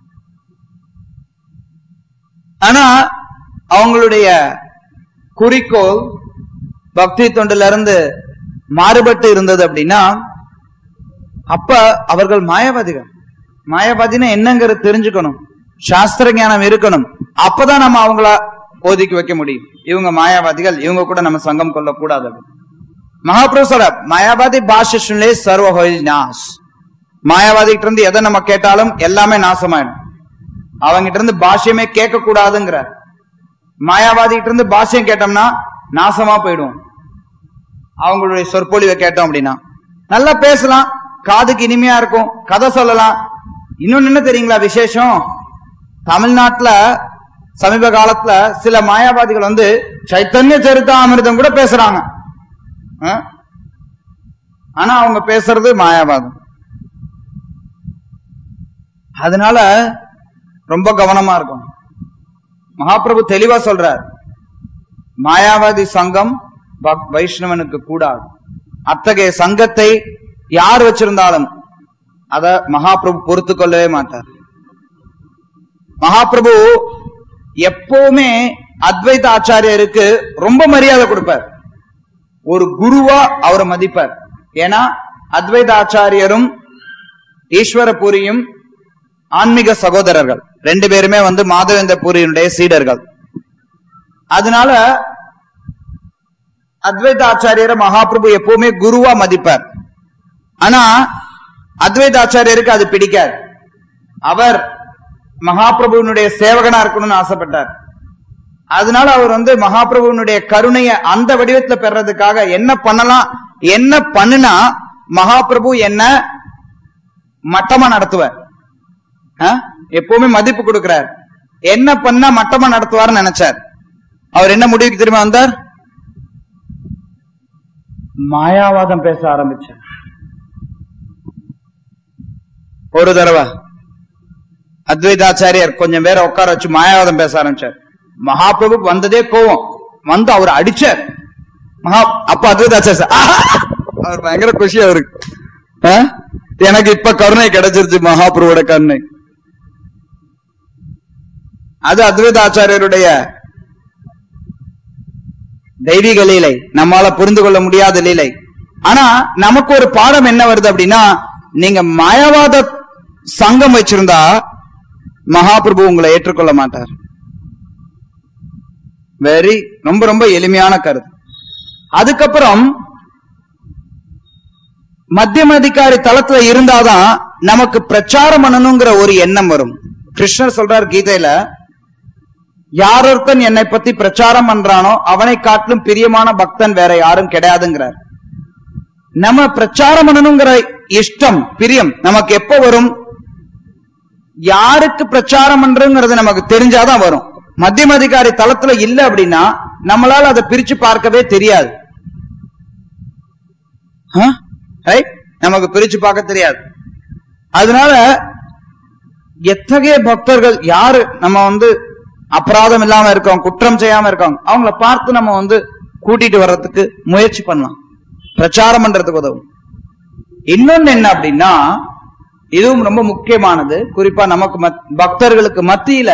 ஆனா அவங்களுடைய குறிக்கோள் பக்தி தொண்டில இருந்து மாறுபட்டு இருந்தது அப்படின்னா அப்ப அவர்கள் மாயாவாதிகள் மாயாவாதினா என்னங்கிறது தெரிஞ்சுக்கணும் சாஸ்திர ஞானம் இருக்கணும் அப்பதான் நம்ம அவங்கள ஒதுக்கி வைக்க முடியும் இவங்க மாயாவாதிகள் இவங்க கூட நம்ம சங்கம் கொள்ள கூடாது மகாபிரபு சொல்ற மாயாவாதி பாஷே சர்வ ஹோயில் நாஸ் மாயாவாதிகிட்ட இருந்து எதை நம்ம கேட்டாலும் எல்லாமே நாசமாயிடும் அவங்கிட்ட இருந்து பாஷ்யமே கேட்க கூடாதுங்கிறார் மாயாவாதிகிட்ட இருந்து பாஷ்யம் கேட்டோம்னா நாசமா போயிடுவோம் அவங்களுடைய சொற்பொழிவை கேட்டோம் அப்படின்னா நல்லா பேசலாம் காதுக்கு இனிமையா இருக்கும் கதை சொல்லலாம் இன்னொன்னு என்ன தெரியுங்களா விசேஷம் தமிழ்நாட்டுல சமீப காலத்துல சில மாயாவாதிகள் வந்து சைத்தன்ய சரிதாமிர்தம் கூட பேசுறாங்க ஆ? ஆனா அவங்க பேசுறது மாயாவாதம் அதனால ரொம்ப கவனமா இருக்கும் மகாபிரபு தெளிவா சொல்றார் மாயாவாதி சங்கம் பக்- வைஷ்ணவனுக்கு கூடாது அத்தகைய சங்கத்தை யார் வச்சிருந்தாலும் அத மகாபிரபு பொறுத்து கொள்ளவே மாட்டார் மகாபிரபு எப்பவுமே அத்வைத ஆச்சாரியருக்கு ரொம்ப மரியாதை கொடுப்பார் ஒரு குருவா அவரை மதிப்பார் ஏன்னா அத்வைத ஆச்சாரியரும் ஈஸ்வர பூரியும் ஆன்மீக சகோதரர்கள் ரெண்டு பேருமே வந்து மாதவேந்த பூரியினுடைய சீடர்கள் அதனால அத்வைத ஆச்சாரியரை மகாபிரபு எப்பவுமே குருவா மதிப்பார் ஆனா அத்வைத ஆச்சாரியருக்கு அது பிடிக்காது அவர் மகாபிரபுவினுடைய சேவகனா இருக்கணும்னு ஆசைப்பட்டார் அதனால அவர் வந்து மகாபிரபுவினுடைய கருணைய அந்த வடிவத்துல பெறதுக்காக என்ன பண்ணலாம் என்ன பண்ணுனா மகாபிரபு என்ன மட்டமா நடத்துவார் ஆ? எப்பவுமே மதிப்பு கொடுக்கிறார் என்ன பண்ணா மட்டமா நடத்துவார்னு நினைச்சார் அவர் என்ன முடிவுக்கு தெரியுமா வந்தார் மாயாவாதம் பேச ஆரம்பிச்சார் ஒரு தடவை அத்வைதாச்சாரியர் கொஞ்சம் பேரை உட்கார வச்சு மாயாவாதம் பேச ஆரம்பிச்சார் மகாபிரபுக்கு வந்ததே கோவம் வந்து அவர் அடிச்சார் மகா அப்ப அத்வைதாச்சாரிய சார், ஆஹா! அவர் பயங்கர குஷி அவருக்கு ஆ? எனக்கு இப்ப கருணை கிடைச்சிருச்சு மகாபிரபுவோட கருணை அது அத்வைத ஆச்சாரியருடைய தெய்வீக லீலை நம்மால புரிந்து கொள்ள முடியாத லீலை ஆனா நமக்கு ஒரு பாடம் என்ன வருது அப்படின்னா நீங்க மாயவாத சங்கம் வச்சிருந்தா மகாபிரபு உங்களை ஏற்றுக்கொள்ள மாட்டார் வெரி ரொம்ப ரொம்ப எளிமையான கருத்து அதுக்கப்புறம் மத்தியம அதிகாரி தளத்துல இருந்தாதான் நமக்கு பிரச்சாரம் பண்ணணுங்கிற ஒரு எண்ணம் வரும் கிருஷ்ணர் சொல்றார் கீதையில யார் ஒருத்தன் என்னை பத்தி பிரச்சாரம் பண்றானோ அவனை காட்டிலும் பிரியமான பக்தன் வேற யாரும் கிடையாதுங்கிறார் நம்ம பிரச்சாரம் பண்ணணுங்கிற இஷ்டம் பிரியம் நமக்கு எப்ப வரும் யாருக்கு பிரச்சாரம் பண்றதுங்கிறது நமக்கு தெரிஞ்சாதான் வரும் மத்தியம அதிகாரி தளத்துல இல்ல அப்படின்னா நம்மளால அதை பிரிச்சு பார்க்கவே தெரியாது ஆ? Right? நமக்கு பிரிச்சு பார்க்க தெரியாது அதனால எத்தகைய பக்தர்கள் யாரு நம்ம வந்து அபராதம் இல்லாம இருக்கோம் குற்றம் செய்யாம இருக்கோம் அவங்கள பார்த்து நம்ம வந்து கூட்டிட்டு வர்றதுக்கு முயற்சி பண்ணலாம் பிரச்சாரம் பண்றதுக்கு உதவும் இன்னொன்னு என்ன அப்படின்னா இதுவும் ரொம்ப முக்கியமானது குறிப்பா நமக்கு மத்- பக்தர்களுக்கு மத்தியில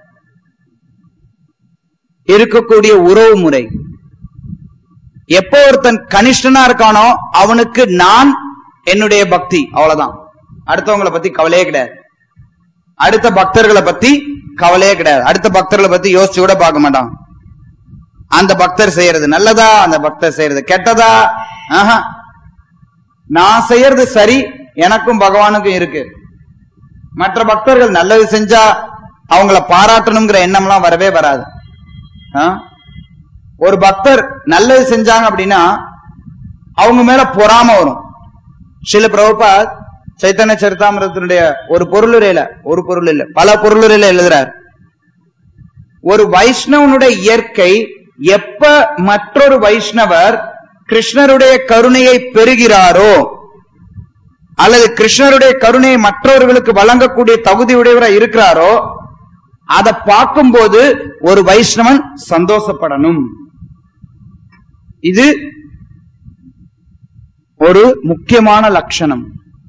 இருக்கக்கூடிய உறவு முறை எப்போ ஒருத்தன் கனிஷ்டனா இருக்கானோ அவனுக்கு நான் என்னுடைய பக்தி அவ்வளவுதான் அடுத்தவங்களை பத்தி கவலையே கிடையாது அடுத்த பக்தர்களை பத்தி கவலையே கிடையாது அடுத்த பக்தர்களை பத்தி யோசிச்சு கூட பார்க்க மாட்டான் அந்த பக்தர் செய்யறது நல்லதா அந்த பக்தர் செய்யறது கெட்டதா ஆஹா. நான் செய்யறது சரி எனக்கும் பகவானுக்கும் இருக்கு மற்ற பக்தர்கள் நல்லது செஞ்சா அவங்கள பாராட்டணுங்கிற எண்ணம்லாம் வரவே வராது ஆ? ஒரு பக்தர் நல்லது செஞ்சாங்க அப்படின்னா அவங்க மேல பொறாம வரும் சில பிரபுபாத் சைத்தன்ய சரிதாமிரத்தினுடைய ஒரு பொருளுரையில ஒரு பொருள் இல்ல பல பொருளுரையில எழுதுறார் ஒரு வைஷ்ணவனுடைய இயற்கை எப்ப மற்றொரு வைஷ்ணவர் கிருஷ்ணருடைய கருணையை பெறுகிறாரோ அல்லது கிருஷ்ணருடைய கருணையை மற்றவர்களுக்கு வழங்கக்கூடிய தகுதியுடையவரா இருக்கிறாரோ அதை பார்க்கும்போது ஒரு வைஷ்ணவன் சந்தோஷப்படணும் இது ஒரு முக்கியமான லட்சணம்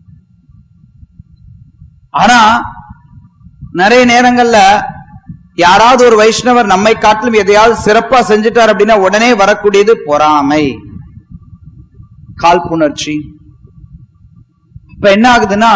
ஆனா நிறைய நேரங்கள்ல யாராவது ஒரு வைஷ்ணவர் நம்மை காட்டிலும் எதையாவது சிறப்பா செஞ்சுட்டார் அப்படின்னா உடனே வரக்கூடியது பொறாமை காழ்ப்புணர்ச்சி இப்ப என்ன ஆகுதுன்னா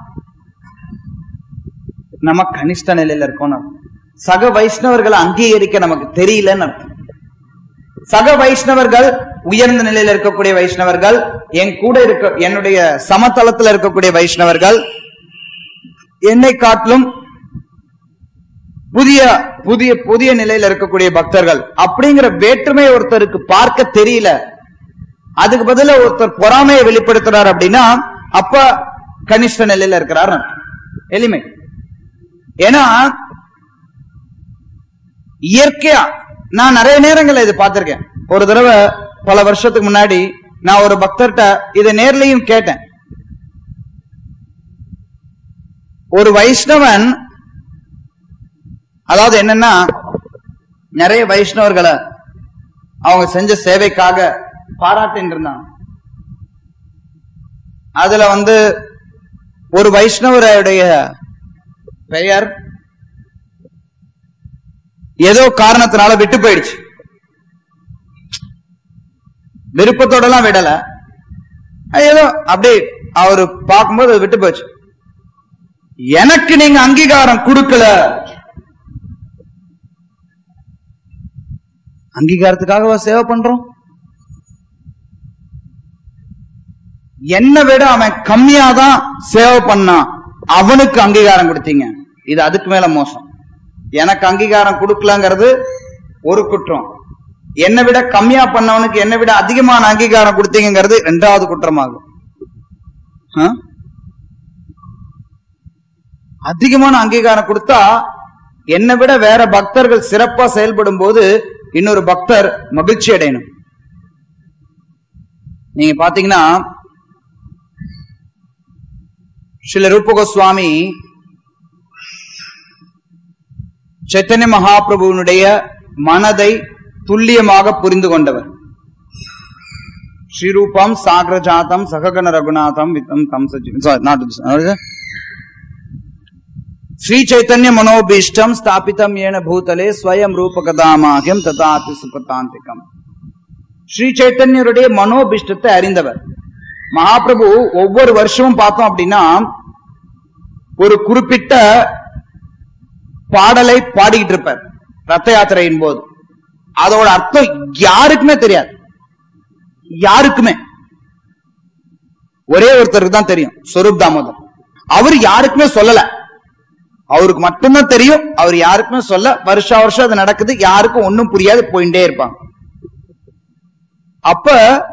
நம்ம கனிஷ்ட நிலையில இருக்கோம் சக வைஷ்ணவர்களை அங்கீகரிக்க நமக்கு தெரியலன்னு அர்த்தம் சக வைஷ்ணவர்கள் உயர்ந்த நிலையில இருக்கக்கூடிய வைஷ்ணவர்கள் என் கூட இருக்க என்னுடைய சமதளத்துல இருக்கக்கூடிய வைஷ்ணவர்கள் என்னை காட்டிலும் புதிய புதிய புதிய நிலையில இருக்கக்கூடிய பக்தர்கள் அப்படிங்கிற வேற்றுமை ஒருத்தருக்கு பார்க்க தெரியல அதுக்கு பதிலா ஒருத்தர் பொறாமையை வெளிப்படுத்துறார் அப்படின்னா அப்ப கனிஷ்ட நிலையில இருக்கிறார் எளிமை ஏன்னா இயற்கையா நான் நிறைய நேரங்கள்ல இது பார்த்திருக்கேன் ஒரு தடவை பல வருஷத்துக்கு முன்னாடி நான் ஒரு பக்தர்கிட்ட இதை நேர்லயும் கேட்டேன் ஒரு வைஷ்ணவன் அதாவது என்னன்னா நிறைய வைஷ்ணவர்களை அவங்க செஞ்ச சேவைக்காக பாராட்டின்னு இருந்தாங்க அதுல வந்து ஒரு வைஷ்ணவருடைய பெயர் ஏதோ காரணத்தினால விட்டு போயிடுச்சு விருப்பத்தோட எல்லாம் விடல அது ஏதோ அப்படி அவரு பார்க்கும்போது அது விட்டு போச்சு எனக்கு நீங்க அங்கீகாரம் கொடுக்கல அங்கீகாரத்துக்காகவா சேவை பண்றோம் என்னை விட அவன் கம்மியா தான் சேவை பண்ணான் அவனுக்கு அங்கீகாரம் கொடுத்தீங்க இது அதுக்கு மேல மோசம் எனக்கு அங்கீகாரம் கொடுக்கலங்கிறது ஒரு குற்றம் என்னை விட கம்மியா பண்ணவனுக்கு என்னை விட அதிகமான அங்கீகாரம் கொடுத்தீங்கிறது ரெண்டாவது குற்றமாகும் ஆ? அதிகமான அங்கீகாரம் கொடுத்தா என்னை விட வேற பக்தர்கள் சிறப்பா செயல்படும் போது இன்னொரு பக்தர் மகிழ்ச்சி அடையணும் நீங்க பாத்தீங்கன்னா ஸ்ரீல ரூப கோஸ்வாமி சைத்தன்ய மகாபிரபுவினுடைய மனதை துல்லியமாக புரிந்து கொண்டவர் ஸ்ரீரூபம் சாகரஜாதம் சககன ரகுநாதம் வித்தம் தம் Sachi sorry, not this. What is it? Sri Chaitanya மனோபீஷ்டம் ஸ்தாபிதம் ஏன பூதலே ஸ்வயம் ரூபகதாமாகியம் ததாபி சுபதாந்திகம் ஸ்ரீ சைத்தன்யருடைய மனோபிஷ்டத்தை அறிந்தவர் மகாபிரபு ஒவ்வொரு வருஷமும் பார்த்தோம் அப்படின்னா ஒரு குறிப்பிட்ட பாடலை பாடிக்கிட்டு இருப்பார் ரத்த யாத்திரையின் போது அதோட அர்த்தம் யாருக்குமே தெரியாது யாருக்குமே ஒரே ஒருத்தருக்கு தான் தெரியும் ஸ்வரூப் தாமோதர் அவர் யாருக்குமே சொல்லல அவருக்கு மட்டும்தான் தெரியும் அவர் யாருக்குமே சொல்ல வருஷா வருஷம் அது நடக்குது யாருக்கும் ஒண்ணும் புரியாது போயிட்டே இருப்பாங்க அப்ப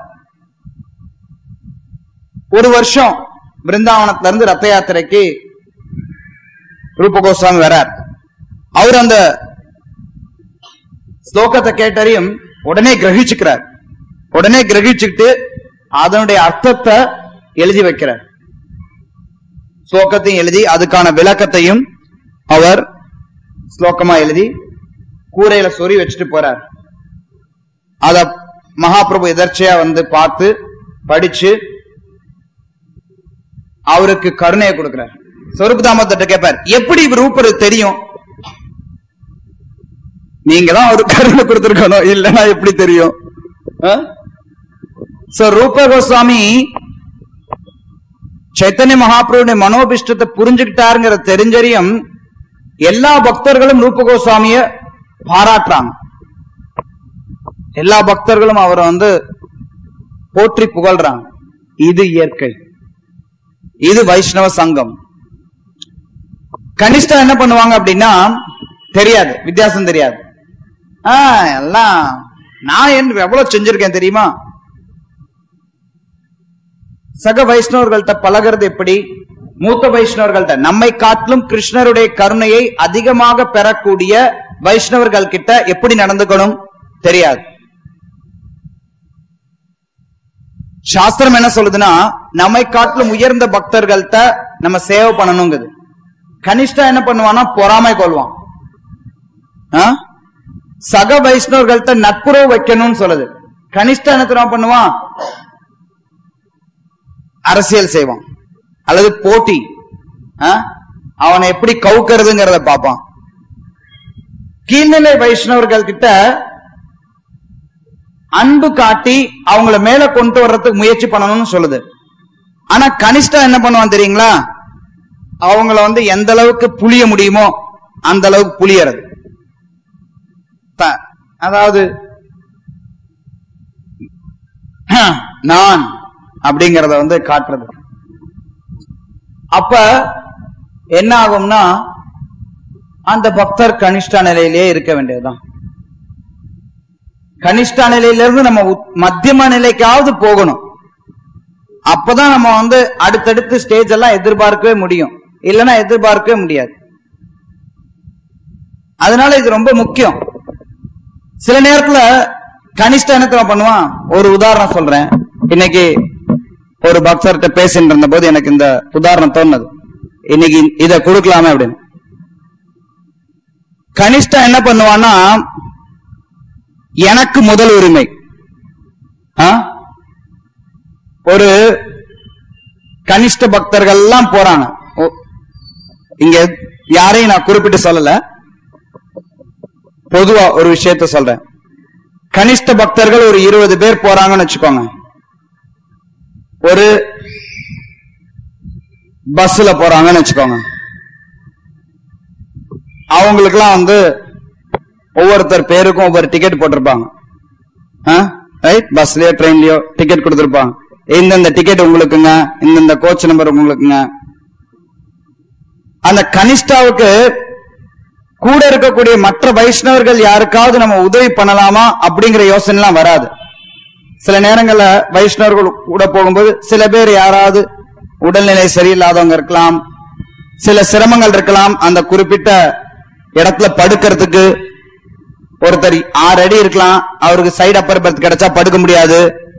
ஒரு வருஷம் பிருந்தாவனத்துல இருந்து ரத்த யாத்திரைக்கு ரூப கோஸ்வாமி வரார் அவர் அந்த ஸ்லோகத்தை கேட்டறியும் உடனே கிரகிச்சுக்கிறார் உடனே கிரகிச்சுக்கிட்டு அதனுடைய அர்த்தத்தை எழுதி வைக்கிறார் ஸ்லோகத்தையும் எழுதி அதுக்கான விளக்கத்தையும் அவர் ஸ்லோகமா எழுதி கூரையில சொறி வச்சுட்டு போறார் அத மகாபிரபு எதர்ச்சியா வந்து பார்த்து படிச்சு அவருக்கு கருணையை கொடுக்கிறார் சொருபதாமத்திட்ட கேட்பார் எப்படி இவர் ரூபர் தெரியும் நீங்க தான் அவருக்கு கருணை கொடுத்திருக்கணும் இல்லைன்னா எப்படி தெரியும் சோ ரூப கோஸ்வாமி சைத்தன்ய மகாபிரபுடைய மனோபிஷ்டத்தை புரிஞ்சுக்கிட்டாருங்கிற தெரிஞ்சறியும் எல்லா பக்தர்களும் ரூப கோஸ்வாமிய பாராட்டுறாங்க எல்லா பக்தர்களும் அவரை வந்து போற்றி புகழ்றாங்க இது இயற்கை இது வைஷ்ணவ சங்கம் கனிஷ்டா என்ன பண்ணுவாங்க அப்படின்னா தெரியாது வித்தியாசம் தெரியாது ஆ, எல்லாம் நான் என்ன எவ்வளவு செஞ்சிருக்கேன் தெரியுமா சக வைஷ்ணவர்கள்ட்ட பழகிறது எப்படி மூத்த வைஷ்ணவர்கள்ட்ட நம்மை காட்டிலும் கிருஷ்ணருடைய கருணையை அதிகமாக பெறக்கூடிய வைஷ்ணவர்கள் கிட்ட எப்படி நடந்துக்கணும் தெரியாது சாஸ்திரம் என்ன சொல்லுதுன்னா நம்மை காட்டிலும் உயர்ந்த பக்தர்கள்ட்ட நம்ம சேவை பண்ணணுங்குது கனிஷ்டா என்ன பண்ணுவான்னா பொறாமை கொள்வான் ஆ? சக வைஷ்ணவர்கள்ட்ட நட்புறவு வைக்கணும்னு சொல்லுது கனிஷ்டா என்ன தெரியுமா பண்ணுவான் அரசியல் செய்வான் அல்லது போட்டி ஆ? அவனை எப்படி கவுக்கிறதுங்கிறத பார்ப்பான் கீழ்நிலை வைஷ்ணவர்கள் கிட்ட அன்பு காட்டி அவங்கள மேல கொண்டு வர்றதுக்கு முயற்சி பண்ணணும்னு சொல்லுது ஆனா கனிஷ்டா என்ன பண்ணுவான் தெரியுங்களா அவங்கள வந்து எந்த அளவுக்கு புளிய முடியுமோ அந்த அளவுக்கு புளியறது த- அதாவது நான் அப்படிங்கறத வந்து காட்டுறது அப்ப என்ன ஆகும்னா அந்த பக்தர் கனிஷ்டா நிலையிலேயே இருக்க வேண்டியதுதான் கனிஷ்டா நிலையிலிருந்து நம்ம உத்- மத்தியம நிலைக்காவது போகணும் அப்பதான் நம்ம வந்து அடுத்தடுத்து ஸ்டேஜ் எல்லாம் எதிர்பார்க்கவே முடியும் இல்லைன்னா எதிர்பார்க்கவே முடியாது அதனால இது ரொம்ப முக்கியம் சில நேரத்துல கனிஷ்ட என்ன தெரியுமா பண்ணுவான் ஒரு உதாரணம் சொல்றேன் இன்னைக்கு ஒரு பக்தர்கிட்ட பேசிட்டு இருந்த போது எனக்கு இந்த உதாரணம் தோணுது இன்னைக்கு இத கொடுக்கலாமே அப்படின்னு கனிஷ்டா என்ன பண்ணுவான்னா எனக்கு முதல் உரிமை ஆ? ஒரு கனிஷ்ட பக்தர்கள் எல்லாம் போறாங்க ஓ, இங்க யாரையும் நான் குறிப்பிட்டு சொல்லல பொதுவா ஒரு விஷயத்த சொல்றேன் கனிஷ்ட பக்தர்கள் ஒரு இருபது பேர் போறாங்கன்னு வச்சுக்கோங்க ஒரு பஸ்ல போறாங்கன்னு வச்சுக்கோங்க அவங்களுக்குலாம் வந்து ஒவ்வொருத்தர் பேருக்கும் ஒவ்வொரு டிக்கெட் போட்டிருப்பாங்க ரைட் பஸ்லயோ ட்ரெயின்லயோ டிக்கெட் கொடுத்திருப்பாங்க இந்தந்த டிக்கெட் உங்களுக்குங்க இந்தந்த கோச் நம்பர் உங்களுக்குங்க அந்த கனிஷ்டாவுக்கு கூட இருக்கக்கூடிய மற்ற வைஷ்ணவர்கள் யாருக்காவது நம்ம உதவி பண்ணலாமா அப்படிங்கிற யோசனை எல்லாம் வராது சில நேரங்கள்ல வைஷ்ணவர்கள் கூட போகும்போது சில பேர் யாராவது உடல்நிலை சரியில்லாதவங்க இருக்கலாம் சில சிரமங்கள் இருக்கலாம் அந்த குறிப்பிட்ட இடத்துல படுக்கிறதுக்கு ஒருத்தர் ஆறு அடி இருக்கலாம் அவருக்கு சைடு அப்பர் பர்த் கிடைச்சா படுக்க முடியாது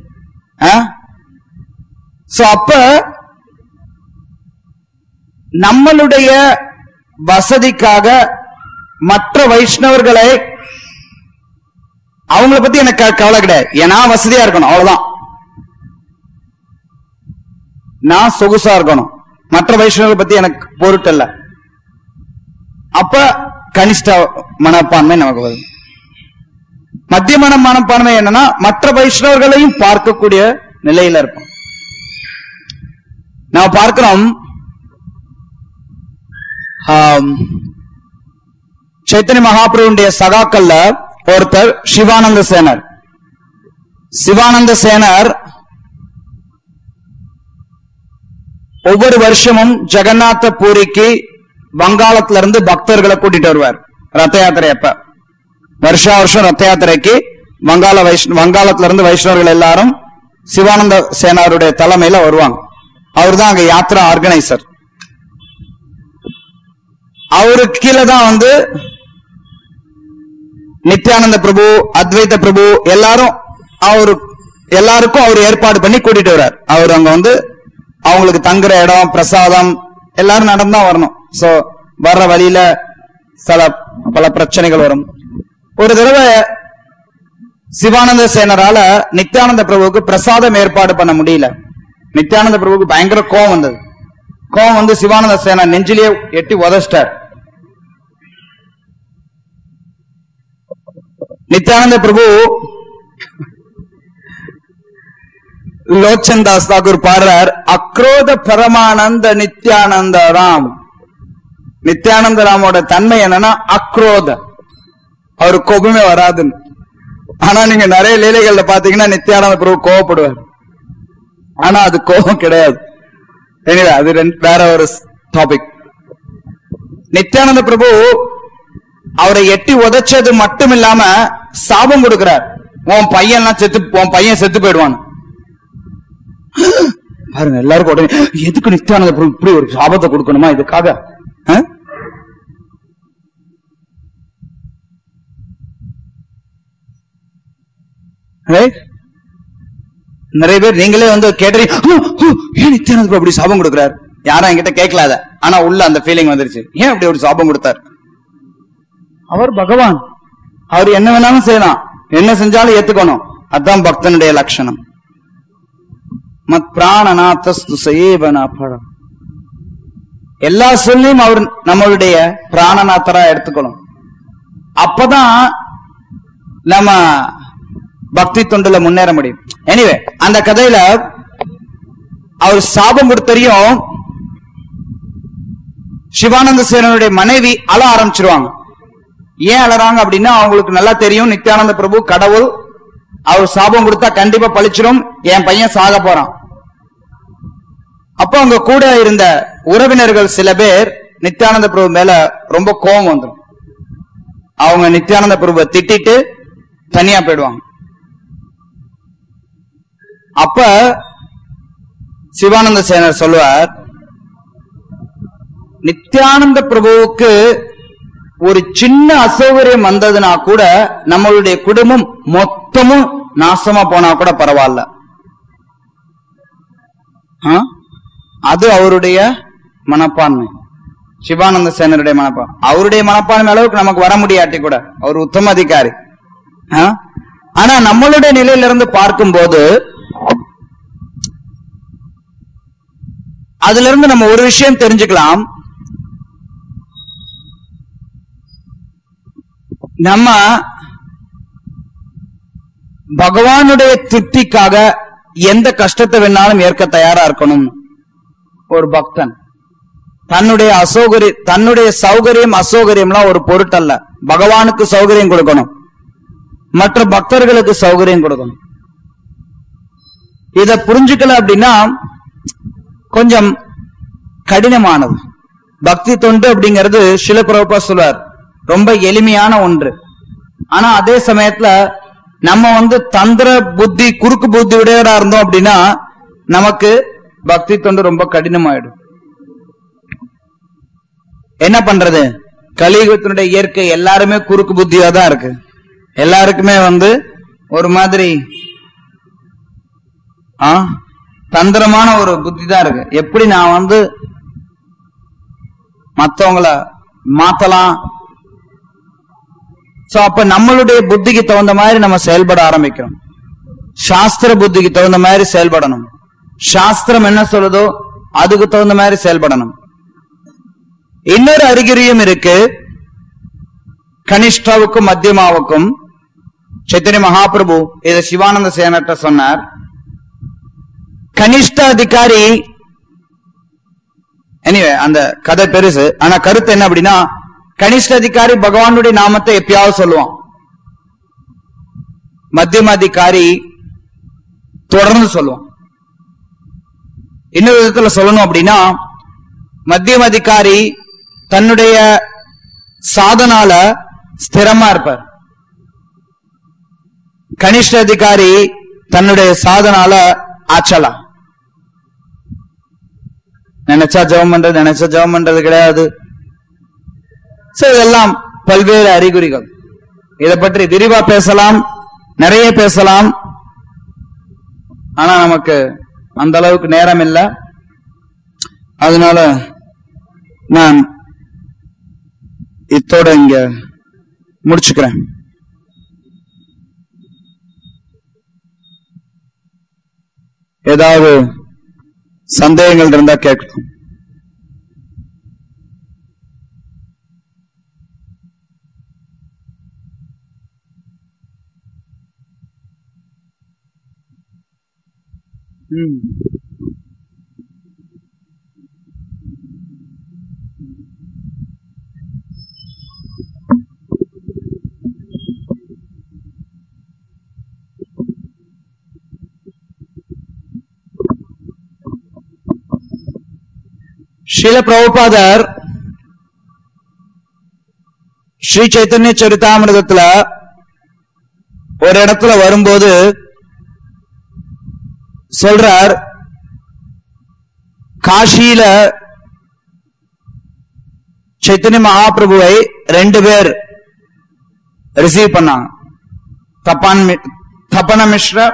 சோ அப்ப நம்மளுடைய வசதிக்காக மற்ற வைஷ்ணவர்களை அவங்கள பத்தி எனக்கு க- கவலை கிடையாது ஏன்னா வசதியா இருக்கணும் அவ்வளவுதான் நான் சொகுசா இருக்கணும் மற்ற வைஷ்ணவர்களை பத்தி எனக்கு பொருட்டல்ல அப்ப கனிஷ்ட மனப்பான்மை நமக்கு வரும் மத்தியமான மனப்பான்மை என்னன்னா மற்ற வைஷ்ணவர்களையும் பார்க்கக்கூடிய நிலையில இருக்கும் நாம் பார்க்கிறோம் ஆம், சைத்தன்ய மகாபிரபுடைய சகாக்கள்ல ஒருத்தர் சிவானந்த சேனர் சிவானந்த சேனர் ஒவ்வொரு வருஷமும் ஜெகநாத பூரிக்கு வங்காளத்துல இருந்து பக்தர்களை கூட்டிட்டு வருவார் ரத யாத்திரை அப்ப வருஷா வருஷம் ரத்த யாத்திரைக்கு வங்காள வைஷ்ண வங்காளத்துல இருந்து வைஷ்ணவர்கள் எல்லாரும் சிவானந்த சேனாருடைய தலைமையில வருவாங்க அவர் தான் அங்க யாத்திரா ஆர்கனைசர் அவருக்கு கீழே தான் வந்து நித்யானந்த பிரபு அத்வைத பிரபு எல்லாரும் அவரு எல்லாருக்கும் அவர் ஏற்பாடு பண்ணி கூட்டிட்டு வர்றார் அவர் அங்க வந்து அவங்களுக்கு தங்குற இடம் பிரசாதம் எல்லாரும் நடந்தா வரணும் சோ வர்ற வழியில சில பல பிரச்சனைகள் வரும் ஒரு தடவை சிவானந்த சேனரால நித்யானந்த பிரபுவுக்கு பிரசாதம் ஏற்பாடு பண்ண முடியல நித்யானந்த பிரபுவுக்கு பயங்கர கோவம் வந்தது கோவம் வந்து சிவானந்த சேனா நெஞ்சிலேயே எட்டி உதச்சிட்டார் நித்யானந்த பிரபு லோச்சன் தாஸ் தாக்கூர் பாடுறார் அக்ரோத பரமானந்த நித்யானந்த ராம் நித்யானந்த ராமோட தன்மை என்னன்னா அக்ரோத அவரு கோபமே வராதுன்னு ஆனா நீங்க நிறைய லீலைகள்ல பாத்தீங்கன்னா நித்யானந்த பிரபு கோவப்படுவார் ஆனா அது கோபம் கிடையாது Anyway, அது ரெண்டு- வேற ஒரு டாபிக் நித்யானந்த பிரபு அவரை எட்டி உதைச்சது மட்டும் இல்லாம சாபம் கொடுக்கிறார் உன் பையன்லாம் செத்து உன் பையன் செத்து போயிடுவான் பாருங்க எல்லாருக்கும் உடனே எதுக்கு நித்யானந்த பிரபு இப்படி ஒரு சாபத்தை கொடுக்கணுமா இதுக்காக ஆ? Right? நிறைய பேர் நீங்களே வந்து கேட்டீங்க "ஹு, ஹு, ஏன் நித்யானந்த பிரபு அப்படி சாபம் கொடுக்கிறார் யாரும் என்கிட்ட கேட்கல அத ஆனா உள்ள அந்த ஃபீலிங் வந்துருச்சு ஏன் அப்படி ஒரு சாபம் கொடுத்தார் அவர் பகவான் அவர் என்ன வேணாலும் செய்யலாம் என்ன செஞ்சாலும் ஏத்துக்கணும் அதான் பக்தனுடைய லட்சணம் மத் பிராணநாத்தஸ்து சயேவன பழம் எல்லா சொல்லியும் அவர் நம்மளுடைய பிராணநாத்தரா எடுத்துக்கணும் அப்பதான் நம்ம பக்தி தொண்டுல முன்னேற முடியும் எனிவே அந்த கதையில அவர் சாபம் கொடுத்தறியும் சிவானந்த சேனனுடைய மனைவி அழ ஆரம்பிச்சிருவாங்க ஏன் அழறாங்க அப்படின்னா அவங்களுக்கு நல்லா தெரியும் நித்யானந்த பிரபு கடவுள் அவர் சாபம் கொடுத்தா கண்டிப்பா பழிச்சிரும் என் பையன் சாக போறான் அப்போ அங்க கூட இருந்த உறவினர்கள் சில பேர் நித்யானந்த பிரபு மேல ரொம்ப கோபம் வந்துடும் அவங்க நித்யானந்த பிரபுவை திட்டிட்டு தனியா போயிடுவாங்க அப்ப சிவானந்த சேனர் சொல்லுவார் நித்யானந்த பிரபுவுக்கு ஒரு சின்ன அசௌகரியம் வந்ததுன்னா கூட நம்மளுடைய குடும்பம் மொத்தமும் நாசமா போனா கூட பரவாயில்ல ஆ? அது அவருடைய மனப்பான்மை சிவானந்த சேனருடைய மனப்பான்மை அவருடைய மனப்பான்மை அளவுக்கு நமக்கு வர முடியாட்டி கூட அவர் உத்தம அதிகாரி ஆ? ஆனா நம்மளுடைய நிலையிலிருந்து பார்க்கும்போது அதுல இருந்து நம்ம ஒரு விஷயம் தெரிஞ்சுக்கலாம் நம்ம பகவானுடைய திருப்திக்காக எந்த கஷ்டத்தை வேணாலும் ஏற்க தயாரா இருக்கணும் ஒரு பக்தன் தன்னுடைய அசௌகரிய தன்னுடைய சௌகரியம் அசௌகரியம்லாம் ஒரு பொருட்டல்ல பகவானுக்கு சௌகரியம் கொடுக்கணும் மற்ற பக்தர்களுக்கு சௌகரியம் கொடுக்கணும் இத புரிஞ்சுக்கல அப்படின்னா கொஞ்சம் கடினமானது பக்தி தொண்டு அப்படிங்கிறது சில பிரபா சொல்வார் ரொம்ப எளிமையான ஒன்று ஆனா அதே சமயத்துல நம்ம வந்து தந்திர புத்தி குறுக்கு புத்தி உடையவரா இருந்தோம் அப்படின்னா நமக்கு பக்தி தொண்டு ரொம்ப கடினமாயிடும் என்ன பண்றது கலியுகத்தினுடைய இயற்கை எல்லாருமே குறுக்கு புத்தியா தான் இருக்கு எல்லாருக்குமே வந்து ஒரு மாதிரி ஆ தந்திரமான ஒரு புத்தி தான் இருக்கு எப்படி நான் வந்து மத்தவங்கள மாத்தலாம் சோ அப்ப நம்மளுடைய புத்திக்கு தகுந்த மாதிரி நம்ம செயல்பட ஆரம்பிக்கிறோம் சாஸ்திர புத்திக்கு தகுந்த மாதிரி செயல்படணும் சாஸ்திரம் என்ன சொல்லுதோ அதுக்கு தகுந்த மாதிரி செயல்படணும் இன்னொரு அறிகுறியும் இருக்கு கனிஷ்டாவுக்கும் மத்தியமாவுக்கும் சைத்தன்ய மகாபிரபு இதை சிவானந்த சேனட்ட சொன்னார் கனிஷ்ட அதிகாரி எனிவே அந்த கதை பெருசு ஆனா கருத்து என்ன அப்படின்னா கனிஷ்ட அதிகாரி பகவானுடைய நாமத்தை எப்பயாவது சொல்லுவான் மத்தியம அதிகாரி தொடர்ந்து சொல்லுவான் இன்னொரு விதத்துல சொல்லணும் அப்படின்னா மத்தியம அதிகாரி தன்னுடைய சாதனால ஸ்திரமா இருப்பார் கனிஷ்ட அதிகாரி தன்னுடைய சாதனால ஆச்சலாம் நினைச்சா ஜெபம் பண்றது நினைச்சா ஜெபம் பண்றது கிடையாது சோ இதெல்லாம் பல்வேறு அறிகுறிகள் இதை பற்றி விரிவா பேசலாம் நிறைய பேசலாம் ஆனா நமக்கு அந்த அளவுக்கு நேரம் இல்லை அதனால நான் இத்தோட இங்க முடிச்சுக்கிறேன் ஏதாவது சந்தேகங்கள் இருந்தா கேட்கணும் ம். ஸ்ரீல பிரபுபாதர் ஸ்ரீ சைத்தன்ய சரிதாமிரதத்துல ஒரு இடத்துல வரும்போது சொல்றார் காஷியில சைத்தன்ய மகாபிரபுவை ரெண்டு பேர் ரிசீவ் பண்ணாங்க தப்பான் மி- தப்பன மிஸ்ர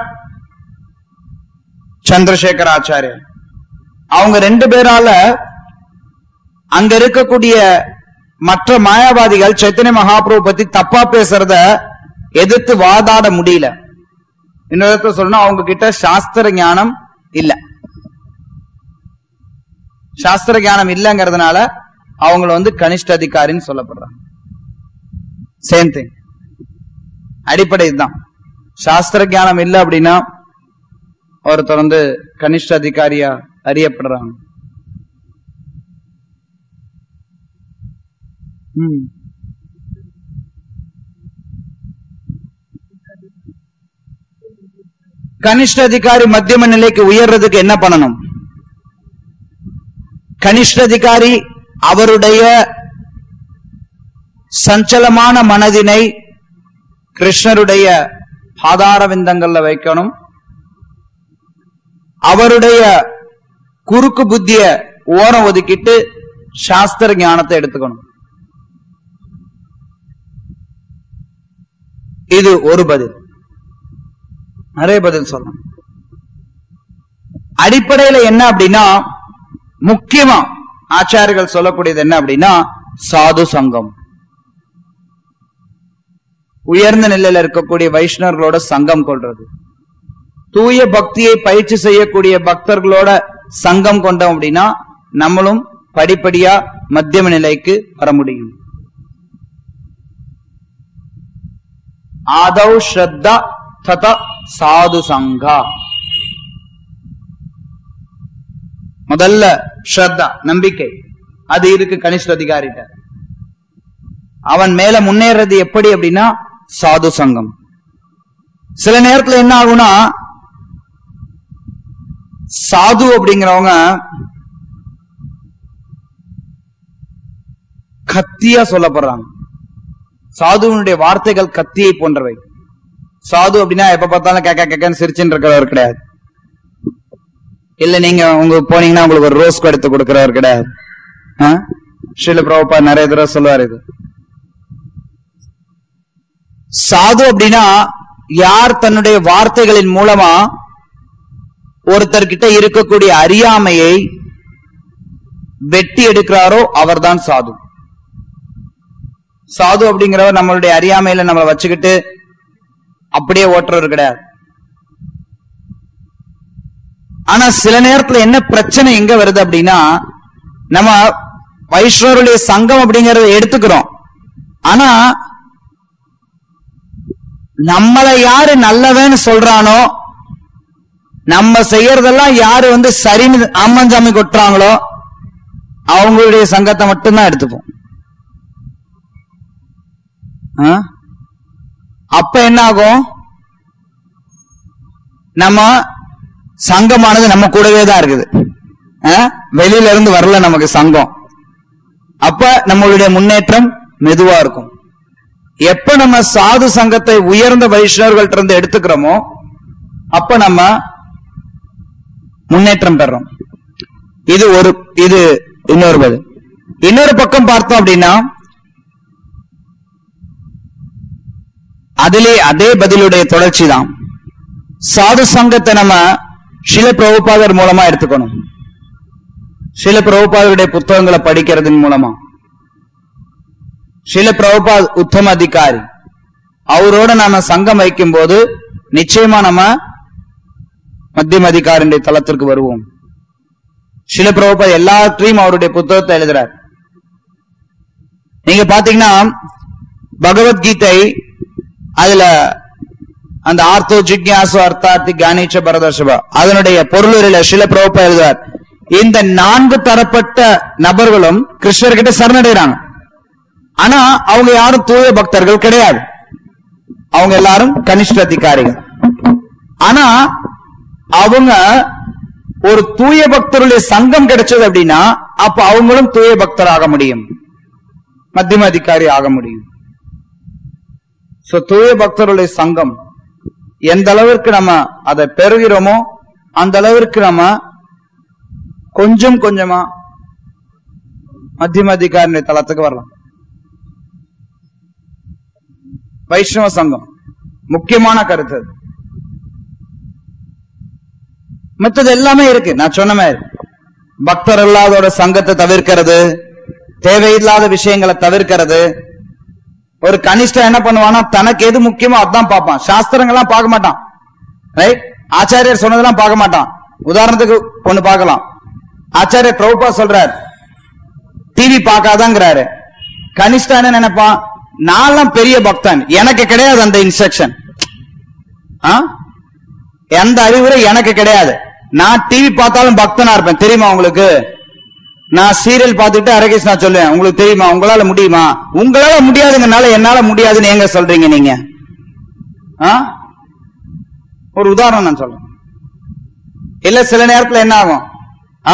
சந்திரசேகர் ஆச்சாரியர் அவங்க ரெண்டு பேரால அங்க இருக்கக்கூடிய மற்ற மாயாவாதிகள் சைத்தன்ய மகாபிரபு பத்தி தப்பா பேசுறத எதிர்த்து வாதாட முடியல இன்னொரு சொல்லணும் அவங்க கிட்ட சாஸ்திர ஞானம் இல்ல சாஸ்திர ஞானம் இல்லைங்கிறதுனால அவங்கள வந்து கனிஷ்ட அதிகாரின்னு சொல்லப்படுறாங்க சேம் திங் அடிப்படை இதுதான் சாஸ்திர ஞானம் இல்ல அப்படின்னா ஒருத்தர் வந்து கனிஷ்ட அதிகாரியா அறியப்படுறாங்க ம். கனிஷ்ட அதிகாரி மத்தியம நிலைக்கு உயர்றதுக்கு என்ன பண்ணணும் கனிஷ்ட அதிகாரி அவருடைய சஞ்சலமான மனதினை கிருஷ்ணருடைய பாதார விந்தங்கள்ல வைக்கணும் அவருடைய குறுக்கு புத்திய ஓரம் ஒதுக்கிட்டு சாஸ்திர ஞானத்தை எடுத்துக்கணும் இது ஒரு பதில் நிறைய பதில் சொல்லணும் அடிப்படையில என்ன அப்படின்னா முக்கியமா ஆச்சாரிகள் சொல்லக்கூடியது என்ன அப்படின்னா சாது சங்கம் உயர்ந்த நிலையில இருக்கக்கூடிய வைஷ்ணவர்களோட சங்கம் கொள்றது தூய பக்தியை பயிற்சி செய்யக்கூடிய பக்தர்களோட சங்கம் கொண்டோம் அப்படின்னா நம்மளும் படிப்படியா மத்தியம நிலைக்கு வர முடியும் ஆதௌ ஸ்ரத்தா தத சாது சங்கா முதல்ல ஸ்ரத்தா நம்பிக்கை அது இருக்கு கனிஷ்ட அதிகாரிட்ட அவன் மேல முன்னேறது எப்படி அப்படின்னா சாது சங்கம் சில நேரத்துல என்ன ஆகும்னா சாது அப்படிங்கிறவங்க கத்தியா சொல்லப்படுறாங்க சாதுவனுடைய வார்த்தைகள் கத்தியை போன்றவை சாது அப்படின்னா எப்ப பார்த்தாலும் கேக்க கேக்கன்னு சிரிச்சுன்னு இருக்கிறவர் கிடையாது இல்ல நீங்க உங்க போனீங்கன்னா உங்களுக்கு ஒரு ரோஸ் எடுத்து கொடுக்கிறவர் கிடையாது ஆ? ஸ்ரீல பிரபுபா நிறைய தடவை சொல்லுவார் இது சாது அப்படின்னா யார் தன்னுடைய வார்த்தைகளின் மூலமா ஒருத்தர்கிட்ட இருக்கக்கூடிய அறியாமையை வெட்டி எடுக்கிறாரோ அவர்தான் சாது சாது அப்படிங்கிறவர் நம்மளுடைய அறியாமையில நம்மளை வச்சுக்கிட்டு அப்படியே ஓட்டுறவர் கிடையாது ஆனா சில நேரத்துல என்ன பிரச்சனை எங்க வருது அப்படின்னா நம்ம வைஷ்ணவருடைய சங்கம் அப்படிங்கறத எடுத்துக்கிறோம் ஆனா நம்மளை யாரு நல்லவன்னு சொல்றானோ நம்ம செய்யறதெல்லாம் யாரு வந்து சரின்னு ஆமஞ்சாமி கொட்டுறாங்களோ அவங்களுடைய சங்கத்தை மட்டும்தான் எடுத்துப்போம் ஆ? அப்ப என்ன ஆகும் நம்ம சங்கமானது நம்ம கூடவே தான் இருக்குது ஆ? வெளியில இருந்து வரல நமக்கு சங்கம் அப்ப நம்மளுடைய முன்னேற்றம் மெதுவா இருக்கும் எப்ப நம்ம சாது சங்கத்தை உயர்ந்த வைஷ்ணவர்கள்ட்ட இருந்து எடுத்துக்கிறோமோ அப்ப நம்ம முன்னேற்றம் பெறோம் இது ஒரு இது இன்னொரு பதில் இன்னொரு பக்கம் பார்த்தோம் அப்படின்னா அதிலே அதே பதிலுடைய தொடர்ச்சி தான் சாது சங்கத்தை நம்ம சில பிரபுபாதர் மூலமா எடுத்துக்கணும் சில பிரபுபாதருடைய புத்தகங்களை படிக்கிறதன் மூலமா சில பிரபுபாத் உத்தம அதிகாரி அவரோட நாம சங்கம் வைக்கும் போது நிச்சயமா நம்ம மத்தியம அதிகாரியுடைய தளத்திற்கு வருவோம் சில பிரபுபாத் எல்லாத்தையும் அவருடைய புத்தகத்தை எழுதுறார் நீங்க பாத்தீங்கன்னா பகவத்கீதை அதுல அந்த ஆர்த்தோ ஜிக்யாசு அர்த்தார்த்தி கானீச்ச பரதர்ஷபா அதனுடைய பொருளுரையில சில பிரபுப்பா எழுதுவார் இந்த நான்கு தரப்பட்ட நபர்களும் கிருஷ்ணர்கிட்ட சரணடைறாங்க ஆனா அவங்க யாரும் தூய பக்தர்கள் கிடையாது அவங்க எல்லாரும் கனிஷ்ட அதிகாரிகள் ஆனா அவங்க ஒரு தூய பக்தருடைய சங்கம் கிடைச்சது அப்படின்னா அப்ப அவங்களும் தூய பக்தர் ஆக முடியும் மத்தியம அதிகாரி ஆக முடியும் சோ தூய பக்தருடைய சங்கம் எந்த அளவிற்கு நம்ம அதை பெறுகிறோமோ அந்த அளவிற்கு நம்ம கொஞ்சம் கொஞ்சமா மத்தியம அதிகாரியுடைய தளத்துக்கு வரலாம் வைஷ்ணவ சங்கம் முக்கியமான கருத்து அது. மத்தது எல்லாமே இருக்கு நான் சொன்ன மாதிரி பக்தர் இல்லாதோட சங்கத்தை தவிர்க்கிறது தேவையில்லாத விஷயங்களை தவிர்க்கிறது ஒரு கனிஷ்டம் என்ன பண்ணுவானா தனக்கு எது முக்கியமோ அதான் பார்ப்பான் சாஸ்திரங்கள்லாம் பார்க்க மாட்டான் ரைட் ஆச்சாரியர் சொன்னதெல்லாம் பார்க்க மாட்டான் உதாரணத்துக்கு ஒண்ணு பார்க்கலாம் ஆச்சாரியர் பிரபுபா சொல்றார் டிவி பார்க்காதாங்கிறாரு கனிஷ்டா என்ன நினைப்பான் நான்லாம் பெரிய பக்தன் எனக்கு கிடையாது அந்த இன்ஸ்ட்ரக்ஷன் எந்த அறிவுரை எனக்கு கிடையாது நான் டிவி பார்த்தாலும் பக்தனா இருப்பேன் தெரியுமா உங்களுக்கு நான் சீரியல் பார்த்துட்டு அரகேஷ் நான் சொல்லுவேன் உங்களுக்கு தெரியுமா உங்களால முடியுமா உங்களால முடியாதுங்கனால என்னால முடியாதுன்னு எங்க சொல்றீங்க நீங்க ஆ? ஒரு உதாரணம் நான் சொல்றேன் இல்ல சில நேரத்துல என்ன ஆகும் ஆ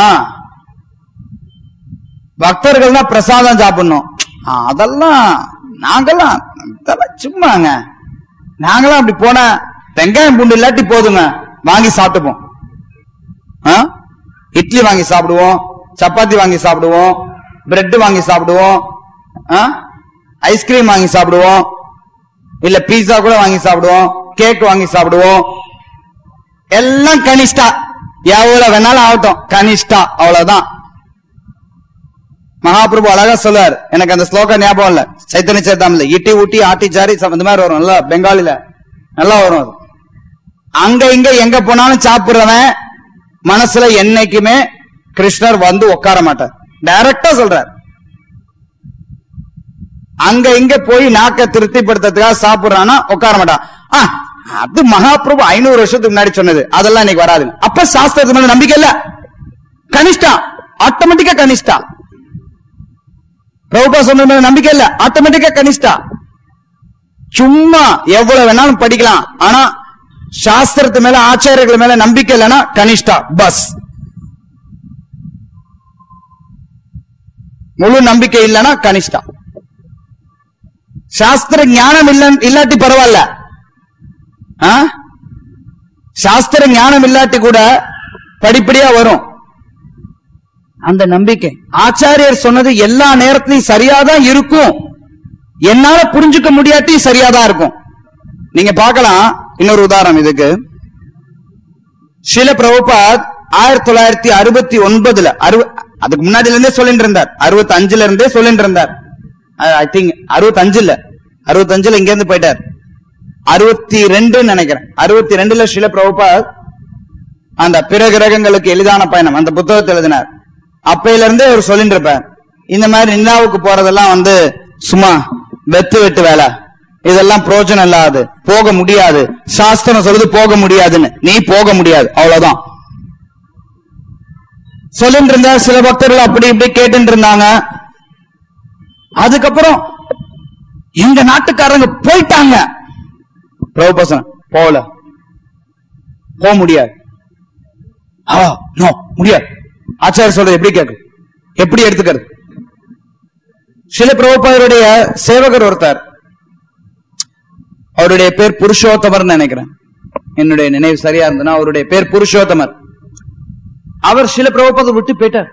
பக்தர்கள் தான் பிரசாதம் சாப்பிடணும் ஆ, அதெல்லாம் நாங்கெல்லாம் அதெல்லாம் சும்மாங்க நாங்களாம் அப்படி போன வெங்காயம் பூண்டு இல்லாட்டி போதுங்க வாங்கி சாப்பிட்டுப்போம் ஆ? இட்லி வாங்கி சாப்பிடுவோம் சப்பாத்தி வாங்கி சாப்பிடுவோம் பிரெட் வாங்கி சாப்பிடுவோம் ஆ? ஐஸ்கிரீம் வாங்கி சாப்பிடுவோம் இல்ல பீஸா கூட வாங்கி சாப்பிடுவோம் கேக் வாங்கி சாப்பிடுவோம் எல்லாம் கனிஷ்டா எவ்வளவு வேணாலும் ஆகட்டும் கனிஷ்டா அவ்வளவுதான் மகாபிரபு அழகா சொல்லுவார் எனக்கு அந்த ஸ்லோகம் ஞாபகம் இல்ல சைத்தன்ய சேத்தாமல இட்டி ஊட்டி ஆட்டி சாரி ச- இந்த மாதிரி வரும் நல்லா பெங்காலில நல்லா வரும் அது அங்க இங்க எங்க போனாலும் சாப்பிடுறவன் மனசுல என்னைக்குமே கிருஷ்ணர் வந்து உட்கார மாட்டார் டைரக்டா சொல்றார் அங்க இங்க போய் நாக்க திருப்திப்படுத்துறதுக்காக சாப்பிடுறானா உட்கார மாட்டான் ஆ, அது மகாபிரபு ஐநூறு வருஷத்துக்கு முன்னாடி சொன்னது அதெல்லாம் இன்னைக்கு வராது அப்ப சாஸ்திரத்து மேல நம்பிக்கை இல்ல கனிஷ்டா ஆட்டோமேட்டிக்கா கனிஷ்டா பிரபுபா சொன்னது மேல நம்பிக்கை இல்ல ஆட்டோமேட்டிக்கா கனிஷ்டா சும்மா எவ்வளவு வேணாலும் படிக்கலாம் ஆனா சாஸ்திரத்து மேல ஆச்சாரியர்கள் மேல நம்பிக்கை இல்லைன்னா கனிஷ்டா பஸ் முழு நம்பிக்கை இல்லைன்னா கனிஷ்டா சாஸ்திர ஞானம் இல்ல இல்லாட்டி பரவாயில்ல ஆ? சாஸ்திர ஞானம் இல்லாட்டி கூட படிப்படியா வரும் அந்த நம்பிக்கை ஆச்சாரியர் சொன்னது எல்லா நேரத்திலையும் சரியாதான் இருக்கும் என்னால புரிஞ்சுக்க முடியாட்டி சரியாதான் இருக்கும் நீங்க பார்க்கலாம் இன்னொரு உதாரணம் இதுக்கு சில பிரபுபாத் ஆயிரத்தி தொள்ளாயிரத்தி அறுபத்தி ஒன்பதுல அறுப அதுக்கு முன்னாடில இருந்தே சொல்லிட்டு இருந்தார் அறுபத்தி அஞ்சுல இருந்தே சொல்லிட்டு இருந்தார் ஐ திங்க் அறுபத்தி அஞ்சுல அறுபத்தி அஞ்சுல இங்க இருந்து போயிட்டார் அறுபத்தி ரெண்டுன்னு நினைக்கிறேன் அறுபத்தி ரெண்டுல சில பிரபுபாத் அந்த பிற கிரகங்களுக்கு எளிதான பயணம் அந்த புத்தகத்தை எழுதினார் அப்பையில இருந்தே அவர் சொல்லிட்டு இருப்பார் இந்த மாதிரி நிலாவுக்கு போறதெல்லாம் வந்து சும்மா வெத்து வெட்டு வேலை இதெல்லாம் பிரோஜனம் இல்லாது போக முடியாது சாஸ்திரம் சொல்லுது போக முடியாதுன்னு நீ போக முடியாது அவ்வளவுதான் சொல்லிட்டு இருந்தார் சில பக்தர்கள் அப்படி இப்படி கேட்டுட்டு இருந்தாங்க அதுக்கப்புறம் எங்க நாட்டுக்காரங்க போயிட்டாங்க பிரபுபசன் போகல போக முடியாது ஆ நோ முடியாது ஆச்சாரிய சொல்றது எப்படி கேட்கும் எப்படி எடுத்துக்கிறது சில பிரபுபாதருடைய சேவகர் ஒருத்தர் அவருடைய பேர் புருஷோத்தமர் நினைக்கிறேன் என்னுடைய நினைவு சரியா இருந்ததுன்னா அவருடைய பேர் புருஷோத்தமர் அவர் சில பிரபுபாதை விட்டு போயிட்டார்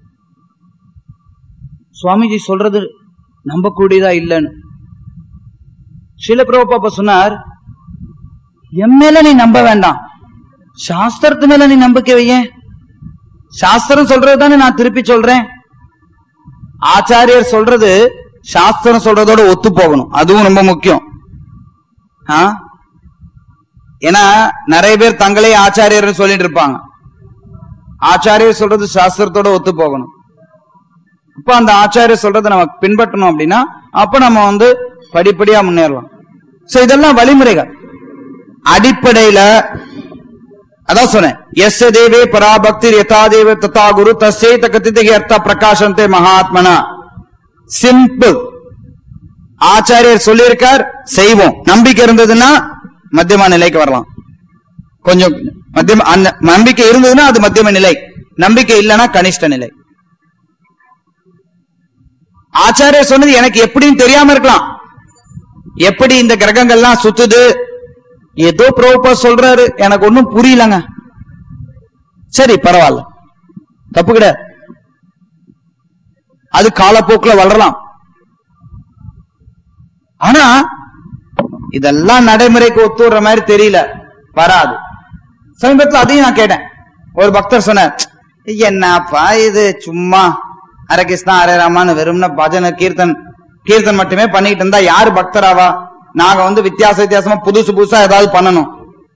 சுவாமிஜி சொல்றது நம்பக்கூடியதா இல்லைன்னு சில பிரபுபாப்பா சொன்னார் என் மேல நீ நம்ப வேண்டாம் சாஸ்திரத்து மேல நீ நம்பிக்கை வையேன் சாஸ்திரம் சொல்றது தானே நான் திருப்பி சொல்றேன் ஆச்சாரியர் சொல்றது சாஸ்திரம் சொல்றதோட ஒத்து போகணும் அதுவும் ரொம்ப முக்கியம் ஆ? ஏன்னா நிறைய பேர் தங்களே ஆச்சாரியர் சொல்லிட்டு இருப்பாங்க ஆச்சாரியர் சொல்றது சாஸ்திரத்தோட ஒத்து போகணும் அப்ப அந்த ஆச்சாரியர் சொல்றதை நம்ம பின்பற்றணும் அப்படின்னா அப்ப நம்ம வந்து படிப்படியா முன்னேறலாம் சோ இதெல்லாம் வழிமுறைகள் அடிப்படையில அதான் சொன்னேன் எஸ் தேவே பராபக்தி யதா தேவ ததா குரு தஸ்யே தகதிதே அர்த்த பிரகாசந்தே மகாத்மனா சிம்பிள் ஆச்சாரியர் சொல்லியிருக்கார் செய்வோம் நம்பிக்கை இருந்ததுன்னா மத்தியம நிலைக்கு வரலாம் கொஞ்சம் மத்தியம அந்த நம்பிக்கை இருந்ததுன்னா அது மத்தியம நிலை நம்பிக்கை இல்லைன்னா கனிஷ்ட நிலை ஆச்சாரியர் சொன்னது எனக்கு எப்படின்னு தெரியாம இருக்கலாம் எப்படி இந்த கிரகங்கள்லாம் சுத்துது ஏதோ பிரபுபா சொல்றாரு எனக்கு ஒண்ணும் புரியலங்க சரி பரவாயில்ல தப்பு கிடையாது அது காலப்போக்குல வளரலாம் ஆனா இதெல்லாம் நடைமுறைக்கு ஒத்து வர்ற மாதிரி தெரியல வராது சமீபத்துல அதையும் நான் கேட்டேன் ஒரு பக்தர் சொன்னார் என்னப்பா இது சும்மா ஹரே கிருஷ்ணா ஹரே ராமான்னு வெறும்னா பஜனை கீர்த்தன் கீர்த்தன் மட்டுமே பண்ணிட்டு இருந்தா யாரு பக்தராவா நாங்க வந்து வித்தியாச வித்தியாசமா புதுசு புதுசா ஏதாவது பண்ணணும்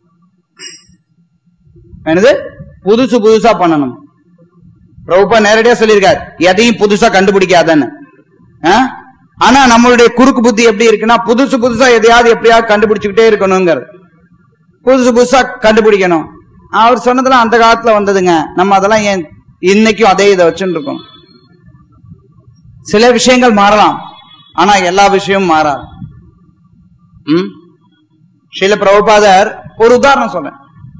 என்னது புதுசு புதுசா பண்ணணும் பிரபுப்பா நேரடியா சொல்லியிருக்காரு எதையும் புதுசா கண்டுபிடிக்காதன்னு ஆ? ஆனா நம்மளுடைய குறுக்கு புத்தி எப்படி இருக்குன்னா புதுசு புதுசா எதையாவது எப்படியாவது கண்டுபிடிச்சுக்கிட்டே இருக்கணுங்கிறது புதுசு புதுசா கண்டுபிடிக்கணும் அவர் சொன்னதெல்லாம் அந்த காலத்துல வந்ததுங்க நம்ம அதெல்லாம் ஏன் இன்னைக்கும் அதே இதை வச்சுட்டு இருக்கோம் சில விஷயங்கள் மாறலாம் ஆனா எல்லா விஷயமும் மாறாது ம்? ஸ்ரீல பிரபுபாதர் ஒரு உதாரணம் சொல்றேன்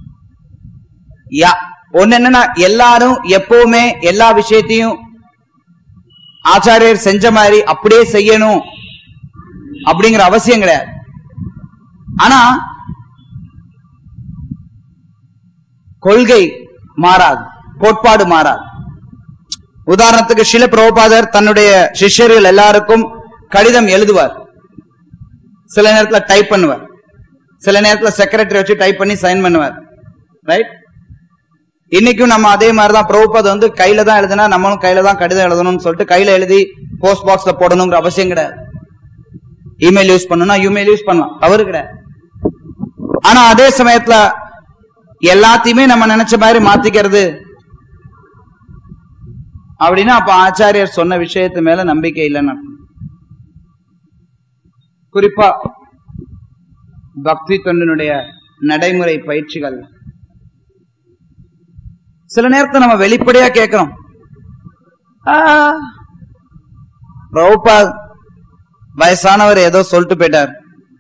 யா ஒன்னு என்னன்னா எல்லாரும் எப்பவுமே எல்லா விஷயத்தையும் ஆச்சாரியர் செஞ்ச மாதிரி அப்படியே செய்யணும் அப்படிங்கிற அவசியம் கிடையாது ஆனா கொள்கை மாறாது கோட்பாடு மாறாது உதாரணத்துக்கு சில பிரபுபாதர் தன்னுடைய சிஷ்யர்கள் எல்லாருக்கும் கடிதம் எழுதுவார் சில நேரத்துல டைப் பண்ணுவார் சில நேரத்துல செக்ரட்டரி வச்சு டைப் பண்ணி சைன் பண்ணுவார் ரைட் இன்னைக்கும் நம்ம அதே மாதிரிதான் பிரபுபாத் வந்து கையில தான் எழுதுனா நம்மளும் கையில தான் கடிதம் எழுதணும்னு சொல்லிட்டு கையில எழுதி போஸ்ட் பாக்ஸ்ல போடணுங்கிற அவசியம் கிடையாது இமெயில் யூஸ் பண்ணணும்னா இமெயில் யூஸ் பண்ணலாம் தவறு கிடையாது ஆனா அதே சமயத்துல எல்லாத்தையுமே நம்ம நினைச்ச மாதிரி மாத்திக்கிறது அப்படின்னா அப்ப ஆச்சாரியர் சொன்ன விஷயத்து மேல நம்பிக்கை இல்லைன்னு அர்த்தம். குறிப்பா பக்தி தொண்டினுடைய நடைமுறை பயிற்சிகள் சில நேரத்தை நம்ம வெளிப்படையா கேட்கிறோம் ஆ, பிரபுபாத் வயசானவர் ஏதோ சொல்லிட்டு போயிட்டார்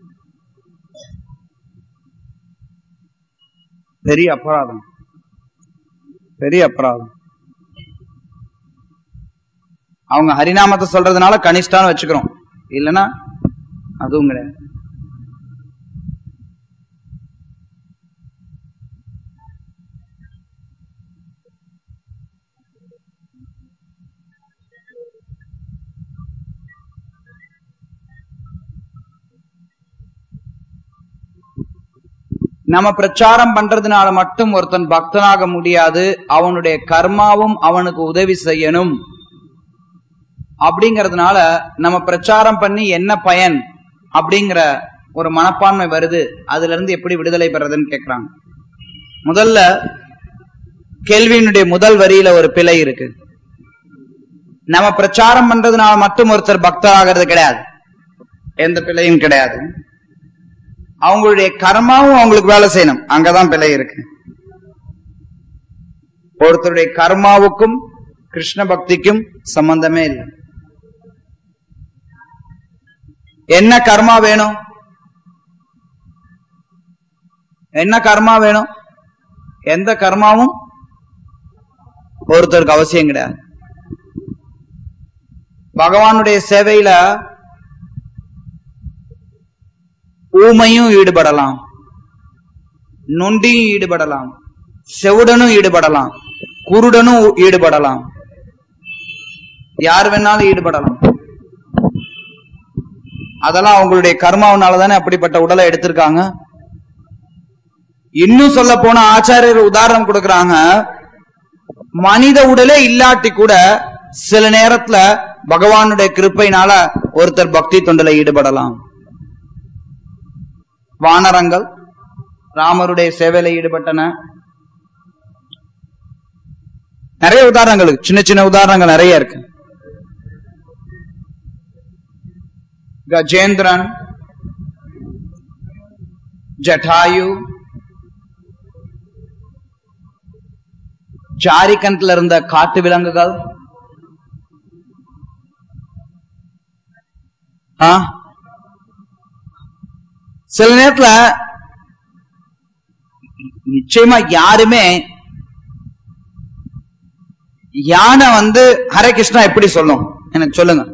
பெரிய அபராதம் பெரிய அபராதம் அவங்க ஹரிநாமத்தை சொல்றதுனால கனிஷ்டான்னு வச்சுக்கிறோம் இல்லனா அதுவும் கிடையாது நம்ம பிரச்சாரம் பண்றதுனால மட்டும் ஒருத்தன் பக்தனாக முடியாது அவனுடைய கர்மாவும் அவனுக்கு உதவி செய்யணும் அப்படிங்கறதுனால நம்ம பிரச்சாரம் பண்ணி என்ன பயன் அப்படிங்கிற ஒரு மனப்பான்மை வருது அதுல இருந்து எப்படி விடுதலை பெறதுன்னு கேக்குறாங்க முதல்ல கேள்வியினுடைய முதல் வரியில ஒரு பிழை இருக்கு நம்ம பிரச்சாரம் பண்றதுனால மட்டும் ஒருத்தர் பக்தர் ஆகிறது கிடையாது எந்த பிழையும் கிடையாது அவங்களுடைய கர்மாவும் அவங்களுக்கு வேலை செய்யணும் அங்கதான் பிழை இருக்கு ஒருத்தருடைய கர்மாவுக்கும் கிருஷ்ண பக்திக்கும் சம்பந்தமே இல்லை என்ன கர்மா வேணும் என்ன கர்மா வேணும் எந்த கர்மாவும் ஒருத்தருக்கு அவசியம் கிடையாது பகவானுடைய சேவையில ஊமையும் ஈடுபடலாம் நொண்டியும் ஈடுபடலாம் செவுடனும் ஈடுபடலாம் குருடனும் ஈடுபடலாம் யார் வேணாலும் ஈடுபடலாம் அதெல்லாம் அவங்களுடைய கர்மாவனால தானே அப்படிப்பட்ட உடலை எடுத்திருக்காங்க இன்னும் சொல்ல போன ஆச்சாரியர் உதாரணம் கொடுக்கறாங்க மனித உடலே இல்லாட்டி கூட சில நேரத்துல பகவானுடைய கிருப்பையினால ஒருத்தர் பக்தி தொண்டில ஈடுபடலாம் வானரங்கள் ராமருடைய சேவையில ஈடுபட்டன நிறைய உதாரணங்கள் இருக்கு. சின்ன சின்ன உதாரணங்கள் நிறைய இருக்கு கஜேந்திரன் ஜட்டாயு ஜாரிகண்ட்ல இருந்த காட்டு விலங்குகள் ஆ? சில நேரத்துல நிச்சயமா யாருமே யானை வந்து ஹரே கிருஷ்ணா எப்படி சொல்லும் எனக்கு சொல்லுங்க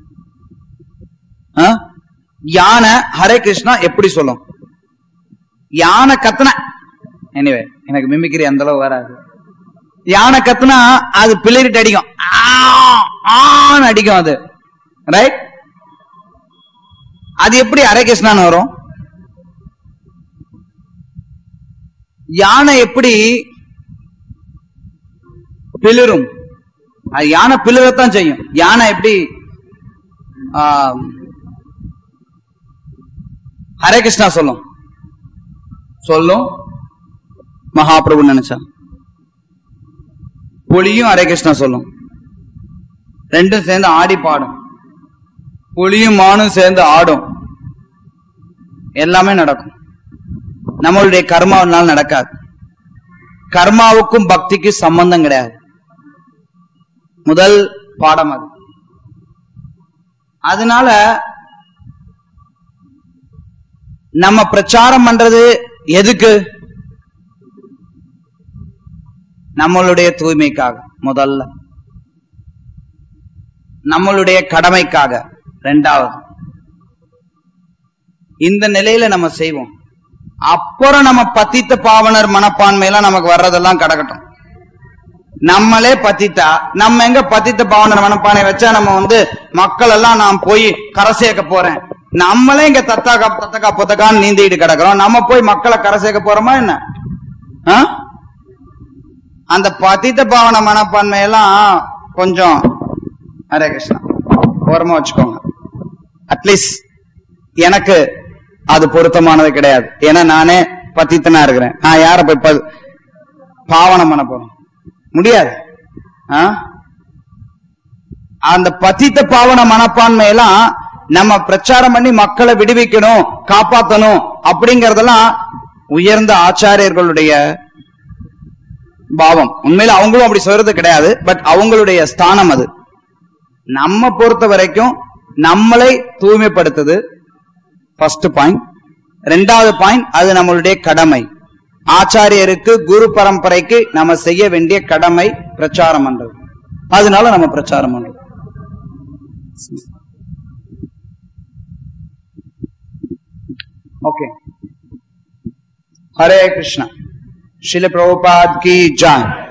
ஆ? யானை ஹரே கிருஷ்ணா எப்படி சொல்லும் யானை கத்துன எனிவே எனக்கு மிமிக்கிரி அந்த அளவு வராது யானை கத்துனா அது பிளிரிட்டு அடிக்கும் ஆ, ஆன்னு அடிக்கும் அது ரைட் அது எப்படி ஹரே கிருஷ்ணான்னு வரும் யானை எப்படி பிளிரும் அது யானை பிளிரத்தான் செய்யும் யானை எப்படி ஆ, ஹரே கிருஷ்ணா சொல்லும் சொல்லும் மகாபிரபு நினைச்சா புலியும் ஹரே கிருஷ்ணா சொல்லும் ரெண்டும் சேர்ந்து ஆடி பாடும் புலியும் மானும் சேர்ந்து ஆடும் எல்லாமே நடக்கும் நம்மளுடைய கர்மாவினால் நடக்காது கர்மாவுக்கும் பக்திக்கு சம்பந்தம் கிடையாது முதல் பாடம் அது அதனால நம்ம பிரச்சாரம் பண்றது எதுக்கு நம்மளுடைய தூய்மைக்காக முதல்ல நம்மளுடைய கடமைக்காக ரெண்டாவது இந்த நிலையில நம்ம செய்வோம் அப்புறம் நம்ம பத்தித்த பாவனர் மனப்பான்மையெல்லாம் நமக்கு வர்றதெல்லாம் கிடக்கட்டும் நம்மளே பத்தித்தா நம்ம எங்க பத்தித்த பாவனர் மனப்பானை வச்சா நம்ம வந்து மக்கள் எல்லாம் நான் போய் கரை சேர்க்க போறேன் நம்மளே இங்க தத்தாக்கா தத்தக்கா புத்தக்கான்னு நீந்திட்டு கிடக்குறோம் நம்ம போய் மக்களை கரை சேர்க்க போறோமா என்ன ஆ? அந்த பதித்த பாவன மனப்பான்மையெல்லாம் கொஞ்சம் ஹரே கிருஷ்ணா ஓரமா வச்சுக்கோங்க அட்லீஸ்ட் எனக்கு அது பொருத்தமானது கிடையாது ஏன்னா நானே பத்தித்தனா இருக்கிறேன் நான் யார போய் ப- பாவனம் பண்ண போறேன் முடியாது ஆ? அந்த பத்தித்த பாவன மனப்பான்மையெல்லாம் நம்ம பிரச்சாரம் பண்ணி மக்களை விடுவிக்கணும் காப்பாத்தணும் அப்படிங்கறதெல்லாம் உயர்ந்த ஆச்சாரியர்களுடைய பாவம் உண்மையில அவங்களும் அப்படி சொல்றது கிடையாது பட் அவங்களுடைய ஸ்தானம் அது நம்ம பொறுத்த வரைக்கும் நம்மளை தூய்மைப்படுத்துது ஃபர்ஸ்ட் பாயிண்ட் ரெண்டாவது பாயிண்ட் அது நம்மளுடைய கடமை ஆச்சாரியருக்கு குரு பரம்பரைக்கு நம்ம செய்ய வேண்டிய கடமை பிரச்சாரம் பண்றது அதனால நம்ம பிரச்சாரம் பண்றோம் ओके हरे कृष्णा शिल प्रभुपाद की जय